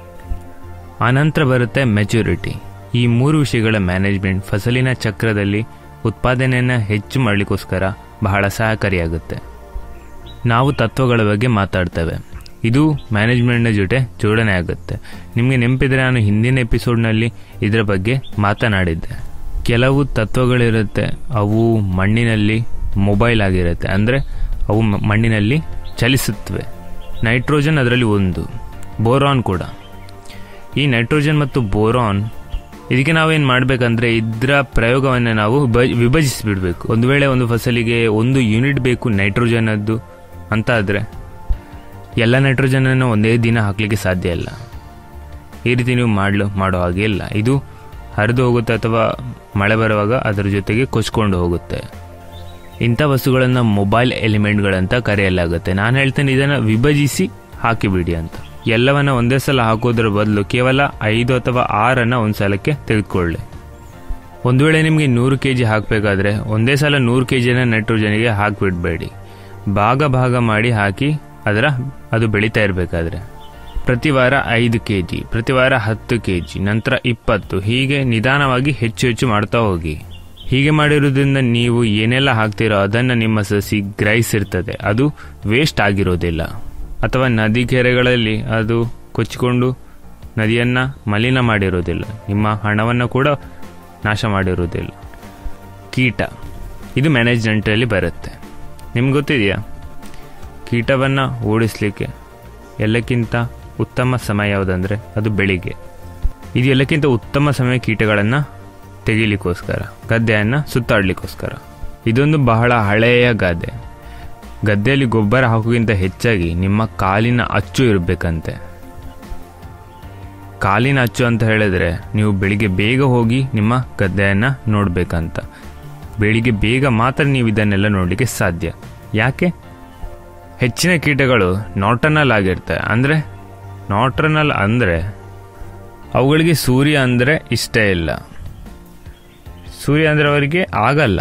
ಆನಂತರ ಬರುತ್ತೆ ಮೆಚುರಿಟಿ ಈ ಮೂರು ವಿಷಯಗಳ ಮ್ಯಾನೇಜ್ಮೆಂಟ್ ಫಸಲಿನ ಚಕ್ರದಲ್ಲಿ ಉತ್ಪಾದನೆಯನ್ನು ಹೆಚ್ಚು ಮಾಡಲಿಕ್ಕೋಸ್ಕರ ಬಹಳ ಸಹಕಾರಿಯಾಗುತ್ತೆ ನಾವು ತತ್ವಗಳ ಬಗ್ಗೆ ಮಾತಾಡ್ತೇವೆ ಇದು ಮ್ಯಾನೇಜ್ಮೆಂಟ್ನ ಜೊತೆ ಜೋಡಣೆ ಆಗುತ್ತೆ ನಿಮಗೆ ನೆನಪಿದ್ರೆ ನಾನು ಹಿಂದಿನ ಎಪಿಸೋಡ್ನಲ್ಲಿ ಇದರ ಬಗ್ಗೆ ಮಾತನಾಡಿದ್ದೆ ಕೆಲವು ತತ್ವಗಳಿರುತ್ತೆ ಅವು ಮಣ್ಣಿನಲ್ಲಿ ಮೊಬೈಲ್ ಆಗಿರುತ್ತೆ ಅಂದರೆ ಅವು ಮ- ಮಣ್ಣಿನಲ್ಲಿ ಚಲಿಸುತ್ತವೆ ನೈಟ್ರೋಜನ್ ಅದರಲ್ಲಿ ಒಂದು ಬೋರಾನ್ ಕೂಡ ಈ ನೈಟ್ರೋಜನ್ ಮತ್ತು ಬೋರಾನ್ ಇದಕ್ಕೆ ನಾವೇನು ಮಾಡಬೇಕಂದ್ರೆ ಇದರ ಪ್ರಯೋಗವನ್ನು ನಾವು ಬ- ವಿಭಜಿಸಿಬಿಡ್ಬೇಕು ಒಂದು ವೇಳೆ ಒಂದು ಫಸಲಿಗೆ ಒಂದು ಯೂನಿಟ್ ಬೇಕು ನೈಟ್ರೋಜನದ್ದು ಅಂತ ಆದರೆ ಎಲ್ಲ ನೈಟ್ರೋಜನನ್ನು ಒಂದೇ ದಿನ ಹಾಕಲಿಕ್ಕೆ ಸಾಧ್ಯ ಇಲ್ಲ ಈ ರೀತಿ ನೀವು ಮಾಡಲು ಮಾಡೋ ಹಾಗೆ ಇಲ್ಲ ಇದು ಹರಿದು ಹೋಗುತ್ತೆ ಅಥವಾ ಮಳೆ ಬರುವಾಗ ಅದರ ಜೊತೆಗೆ ಕೊಚ್ಕೊಂಡು ಹೋಗುತ್ತೆ ಇಂಥ ವಸ್ತುಗಳನ್ನು ಮೊಬೈಲ್ ಎಲಿಮೆಂಟ್ಗಳಂತ ಕರೆಯಲಾಗುತ್ತೆ ನಾನು ಹೇಳ್ತೇನೆ ಇದನ್ನು ವಿಭಜಿಸಿ ಹಾಕಿಬಿಡಿ ಅಂತ ಎಲ್ಲವನ್ನ ಒಂದೇ ಸಲ ಹಾಕೋದ್ರ ಬದಲು ಕೇವಲ ಐದು ಅಥವಾ ಆರನ್ನು ಒಂದು ಸಲಕ್ಕೆ ತೆಗೆದುಕೊಳ್ಳಿ ಒಂದು ವೇಳೆ ನಿಮಗೆ ನೂರು ಕೆ ಜಿ ಹಾಕಬೇಕಾದ್ರೆ ಒಂದೇ ಸಲ ನೂರು ಕೆ ಜಿನ ನೈಟ್ರೋಜನಿಗೆ ಹಾಕಿಬಿಡಬೇಡಿ ಭಾಗ ಭಾಗ ಮಾಡಿ ಹಾಕಿ ಅದರ ಅದು ಬೆಳೀತಾ ಇರಬೇಕಾದ್ರೆ ಪ್ರತಿ ವಾರ ಐದು ಕೆ ಜಿ ಪ್ರತಿ ವಾರ ಹತ್ತು ಕೆ ಜಿ ನಂತರ ಇಪ್ಪತ್ತು ಹೀಗೆ ನಿಧಾನವಾಗಿ ಹೆಚ್ಚು ಹೆಚ್ಚು ಮಾಡ್ತಾ ಹೋಗಿ ಹೀಗೆ ಮಾಡಿರೋದ್ರಿಂದ ನೀವು ಏನೆಲ್ಲ ಹಾಕ್ತೀರೋ ಅದನ್ನು ನಿಮ್ಮ ಸಸಿ ಗ್ರಹಿಸಿರ್ತದೆ ಅದು ವೇಸ್ಟ್ ಆಗಿರೋದಿಲ್ಲ ಅಥವಾ ನದಿ ಕೆರೆಗಳಲ್ಲಿ ಅದು ಕೊಚ್ಚಿಕೊಂಡು ನದಿಯನ್ನು ಮಲಿನ ಮಾಡಿರೋದಿಲ್ಲ ನಿಮ್ಮ ಹಣವನ್ನು ಕೂಡ ನಾಶ ಮಾಡಿರೋದಿಲ್ಲ ಕೀಟ ಇದು ಮ್ಯಾನೇಜ್ಮೆಂಟಲ್ಲಿ ಬರುತ್ತೆ ನಿಮ್ಗೆ ಗೊತ್ತಿದೆಯಾ ಕೀಟವನ್ನು ಓಡಿಸ್ಲಿಕ್ಕೆ ಎಲ್ಲಕ್ಕಿಂತ ಉತ್ತಮ ಸಮಯ ಯಾವುದಂದರೆ ಅದು ಬೆಳಿಗ್ಗೆ ಇದು ಎಲ್ಲಕ್ಕಿಂತ ಉತ್ತಮ ಸಮಯ ಕೀಟಗಳನ್ನು ತೆಗಿಲಿಕ್ಕೋಸ್ಕರ ಗದ್ದೆಯನ್ನು ಸುತ್ತಾಡಲಿಕ್ಕೋಸ್ಕರ ಇದೊಂದು ಬಹಳ ಹಳೆಯ ಗಾದೆ ಗದ್ದೆಯಲ್ಲಿ ಗೊಬ್ಬರ ಹಾಕೋಕ್ಕಿಂತ ಹೆಚ್ಚಾಗಿ ನಿಮ್ಮ ಕಾಲಿನ ಅಚ್ಚು ಇರಬೇಕಂತೆ ಕಾಲಿನ ಅಚ್ಚು ಅಂತ ಹೇಳಿದ್ರೆ ನೀವು ಬೆಳಿಗ್ಗೆ ಬೇಗ ಹೋಗಿ ನಿಮ್ಮ ಗದ್ದೆಯನ್ನು ನೋಡಬೇಕಂತ ಬೆಳಿಗ್ಗೆ ಬೇಗ ಮಾತ್ರ ನೀವು ಇದನ್ನೆಲ್ಲ ನೋಡಲಿಕ್ಕೆ ಸಾಧ್ಯ ಯಾಕೆ ಹೆಚ್ಚಿನ ಕೀಟಗಳು ನಾಟನಲ್ ಆಗಿರ್ತವೆ ಅಂದರೆ ನಾಟ್ರನಲ್ ಅಂದರೆ ಅವುಗಳಿಗೆ ಸೂರ್ಯ ಅಂದರೆ ಇಷ್ಟ ಇಲ್ಲ ಸೂರ್ಯ ಅಂದರೆ ಅವರಿಗೆ ಆಗಲ್ಲ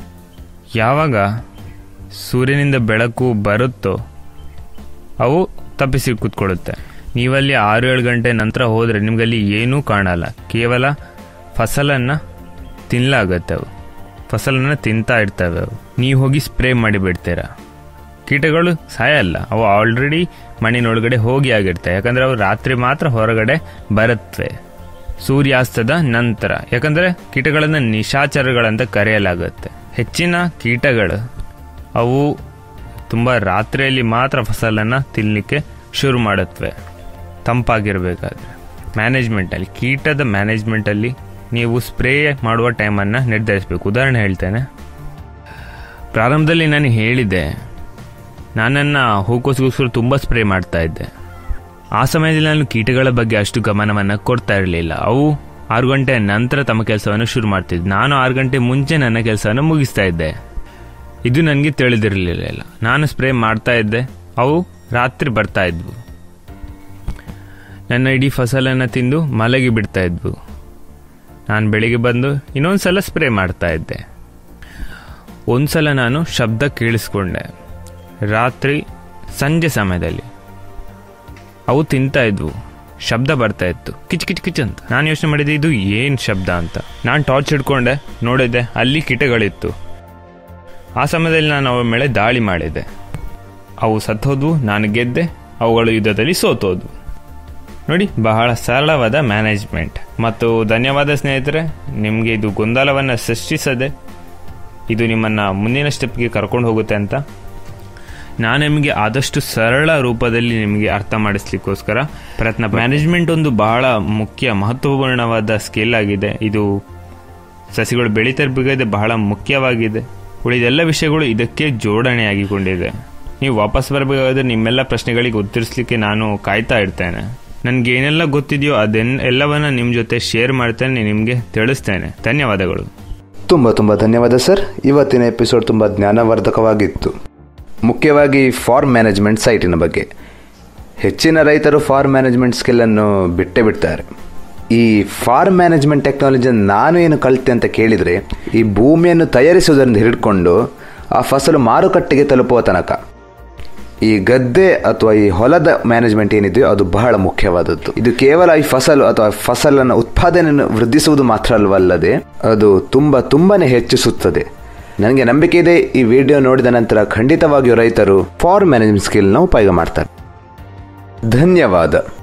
ಯಾವಾಗ ಸೂರ್ಯನಿಂದ ಬೆಳಕು ಬರುತ್ತೋ ಅವು ತಪ್ಪಿಸಿ ಕೂತ್ಕೊಳ್ಳುತ್ತೆ ನೀವಲ್ಲಿ ಆರು ಏಳು ಗಂಟೆ ನಂತರ ಹೋದರೆ ನಿಮಗಲ್ಲಿ ಏನೂ ಕಾಣಲ್ಲ ಕೇವಲ ಫಸಲನ್ನು ತಿನ್ನಲಾಗತ್ತೆ ಅವು ಫಸಲನ್ನು ತಿಂತಾ ಇರ್ತವೆ ಅವು ನೀವು ಹೋಗಿ ಸ್ಪ್ರೇ ಮಾಡಿ ಬಿಡ್ತೀರಾ ಕೀಟಗಳು ಸಾಯಲ್ಲ ಅವು ಆಲ್ರೆಡಿ ಮಣ್ಣಿನೊಳಗಡೆ ಹೋಗಿ ಆಗಿರ್ತವೆ ಯಾಕಂದರೆ ಅವು ರಾತ್ರಿ ಮಾತ್ರ ಹೊರಗಡೆ ಬರುತ್ತವೆ ಸೂರ್ಯಾಸ್ತದ ನಂತರ ಯಾಕಂದರೆ ಕೀಟಗಳನ್ನು ನಿಶಾಚರಗಳಂತ ಕರೆಯಲಾಗುತ್ತೆ ಹೆಚ್ಚಿನ ಕೀಟಗಳು ಅವು ತುಂಬ ರಾತ್ರಿಯಲ್ಲಿ ಮಾತ್ರ ಫಸಲನ್ನು ತಿನ್ನಲಿಕ್ಕೆ ಶುರು ಮಾಡುತ್ತವೆ ತಂಪಾಗಿರಬೇಕಾದ್ರೆ ಮ್ಯಾನೇಜ್ಮೆಂಟಲ್ಲಿ ಕೀಟದ ಮ್ಯಾನೇಜ್ಮೆಂಟಲ್ಲಿ ನೀವು ಸ್ಪ್ರೇ ಮಾಡುವ ಟೈಮನ್ನು ನಿರ್ಧರಿಸಬೇಕು ಉದಾಹರಣೆ ಹೇಳ್ತೇನೆ ಪ್ರಾರಂಭದಲ್ಲಿ ನಾನು ಹೇಳಿದ್ದೆ ನಾನನ್ನು ಹೂಕೋಸ್ಗೋಸ್ಕರ ತುಂಬ ಸ್ಪ್ರೇ ಮಾಡ್ತಾ ಇದ್ದೆ ಆ ಸಮಯದಲ್ಲಿ ನಾನು ಕೀಟಗಳ ಬಗ್ಗೆ ಅಷ್ಟು ಗಮನವನ್ನು ಕೊಡ್ತಾ ಇರಲಿಲ್ಲ ಅವು ಆರು ಗಂಟೆ ನಂತರ ತಮ್ಮ ಕೆಲಸವನ್ನು ಶುರು ಮಾಡ್ತಿದ್ದೆ ನಾನು ಆರು ಗಂಟೆ ಮುಂಚೆ ನನ್ನ ಕೆಲಸವನ್ನು ಮುಗಿಸ್ತಾ ಇದ್ದೆ ಇದು ನನಗೆ ತಿಳಿದಿರಲಿಲ್ಲ ನಾನು ಸ್ಪ್ರೇ ಮಾಡ್ತಾ ಇದ್ದೆ ಅವು ರಾತ್ರಿ ಬರ್ತಾ ಇದ್ವು ನನ್ನ ಇಡೀ ಫಸಲನ್ನು ತಿಂದು ಮಲಗಿ ಬಿಡ್ತಾ ಇದ್ವು ನಾನು ಬೆಳಿಗ್ಗೆ ಬಂದು ಇನ್ನೊಂದು ಸಲ ಸ್ಪ್ರೇ ಮಾಡ್ತಾ ಇದ್ದೆ ಒಂದು ಸಲ ನಾನು ಶಬ್ದ ಕೇಳಿಸ್ಕೊಂಡೆ ರಾತ್ರಿ ಸಂಜೆ ಸಮಯದಲ್ಲಿ ಅವು ತಿಂತಾ ಇದ್ವು ಶಬ್ದ ಬರ್ತಾ ಇತ್ತು ಕಿಚ್ ಕಿಚ್ ಕಿಚ್ ಅಂತ ನಾನು ಯೋಚನೆ ಮಾಡಿದೆ ಇದು ಏನು ಶಬ್ದ ಅಂತ ನಾನು ಟಾರ್ಚ್ ಹಿಡ್ಕೊಂಡೆ ನೋಡಿದ್ದೆ ಅಲ್ಲಿ ಕೀಟಗಳಿತ್ತು ಆ ಸಮಯದಲ್ಲಿ ನಾನು ಅವರ ಮೇಲೆ ದಾಳಿ ಮಾಡಿದೆ ಅವು ಸತ್ತೋದ್ವು ನಾನು ಗೆದ್ದೆ ಅವುಗಳು ಯುದ್ಧದಲ್ಲಿ ಸೋತೋದ್ವು ನೋಡಿ ಬಹಳ ಸರಳವಾದ ಮ್ಯಾನೇಜ್ಮೆಂಟ್ ಮತ್ತು ಧನ್ಯವಾದ ಸ್ನೇಹಿತರೆ ನಿಮಗೆ ಇದು ಗೊಂದಲವನ್ನು ಸೃಷ್ಟಿಸದೆ ಇದು ನಿಮ್ಮನ್ನು ಮುಂದಿನ ಸ್ಟೆಪ್ಗೆ ಕರ್ಕೊಂಡು ಹೋಗುತ್ತೆ ಅಂತ ನಾನು ನಿಮಗೆ ಆದಷ್ಟು ಸರಳ ರೂಪದಲ್ಲಿ ನಿಮಗೆ ಅರ್ಥ ಮಾಡಿಸ್ಲಿಕ್ಕೋಸ್ಕರ ಪ್ರಯತ್ನ ಮ್ಯಾನೇಜ್ಮೆಂಟ್ ಒಂದು ಬಹಳ ಮುಖ್ಯ ಮಹತ್ವಪೂರ್ಣವಾದ ಸ್ಕಿಲ್ ಆಗಿದೆ ಇದು ಸಸಿಗಳು ಬೆಳೀತಿರ್ಬೇಕಾದ್ರೆ ಬಹಳ ಮುಖ್ಯವಾಗಿದೆ ಉಳಿದೆಲ್ಲ ವಿಷಯಗಳು ಇದಕ್ಕೆ ಜೋಡಣೆಯಾಗಿಕೊಂಡಿದೆ ನೀವು ವಾಪಸ್ ಬರಬೇಕಾದ್ರೆ ನಿಮ್ಮೆಲ್ಲ ಪ್ರಶ್ನೆಗಳಿಗೆ ಉತ್ತರಿಸಲಿಕ್ಕೆ ನಾನು ಕಾಯ್ತಾ ಇರ್ತೇನೆ ನನಗೆ ಏನೆಲ್ಲ ಗೊತ್ತಿದೆಯೋ ಅದೆನ್ ಎಲ್ಲವನ್ನ ನಿಮ್ಮ ಜೊತೆ ಶೇರ್ ಮಾಡ್ತೇನೆ ನಿಮಗೆ ತಿಳಿಸ್ತೇನೆ ಧನ್ಯವಾದಗಳು ತುಂಬ ತುಂಬ ಧನ್ಯವಾದ ಸರ್ ಇವತ್ತಿನ ಎಪಿಸೋಡ್ ತುಂಬ ಜ್ಞಾನವರ್ಧಕವಾಗಿತ್ತು ಮುಖ್ಯವಾಗಿ ಫಾರ್ಮ್ ಮ್ಯಾನೇಜ್ಮೆಂಟ್ ಸೈಟಿನ ಬಗ್ಗೆ ಹೆಚ್ಚಿನ ರೈತರು ಫಾರ್ಮ್ ಮ್ಯಾನೇಜ್ಮೆಂಟ್ ಸ್ಕಿಲ್ಲನ್ನು ಬಿಟ್ಟೇ ಬಿಡ್ತಾರೆ ಈ ಫಾರ್ಮ್ ಮ್ಯಾನೇಜ್ಮೆಂಟ್ ಟೆಕ್ನಾಲಜಿಯನ್ನು ನಾನು ಏನು ಕಲಿತೆ ಅಂತ ಕೇಳಿದರೆ ಈ ಭೂಮಿಯನ್ನು ತಯಾರಿಸುವುದರಿಂದ ಹಿಡ್ಕೊಂಡು ಆ ಫಸಲು ಮಾರುಕಟ್ಟೆಗೆ ತಲುಪುವ ತನಕ ಈ ಗದ್ದೆ ಅಥವಾ ಈ ಹೊಲದ ಮ್ಯಾನೇಜ್ಮೆಂಟ್ ಏನಿದೆಯೋ ಅದು ಬಹಳ ಮುಖ್ಯವಾದದ್ದು ಇದು ಕೇವಲ ಈ ಫಸಲು ಅಥವಾ ಫಸಲನ್ನು ಉತ್ಪಾದನೆಯನ್ನು ವೃದ್ಧಿಸುವುದು ಮಾತ್ರ ಅಲ್ವಲ್ಲದೆ ಅದು ತುಂಬ ತುಂಬಾನೇ ಹೆಚ್ಚಿಸುತ್ತದೆ ನನಗೆ ನಂಬಿಕೆ ಇದೆ ಈ ವಿಡಿಯೋ ನೋಡಿದ ನಂತರ ಖಂಡಿತವಾಗಿಯೂ ರೈತರು ಫಾರ್ಮ್ ಮ್ಯಾನೇಜ್ಮೆಂಟ್ ಸ್ಕಿಲ್ನ ಉಪಯೋಗ ಮಾಡ್ತಾರೆ ಧನ್ಯವಾದ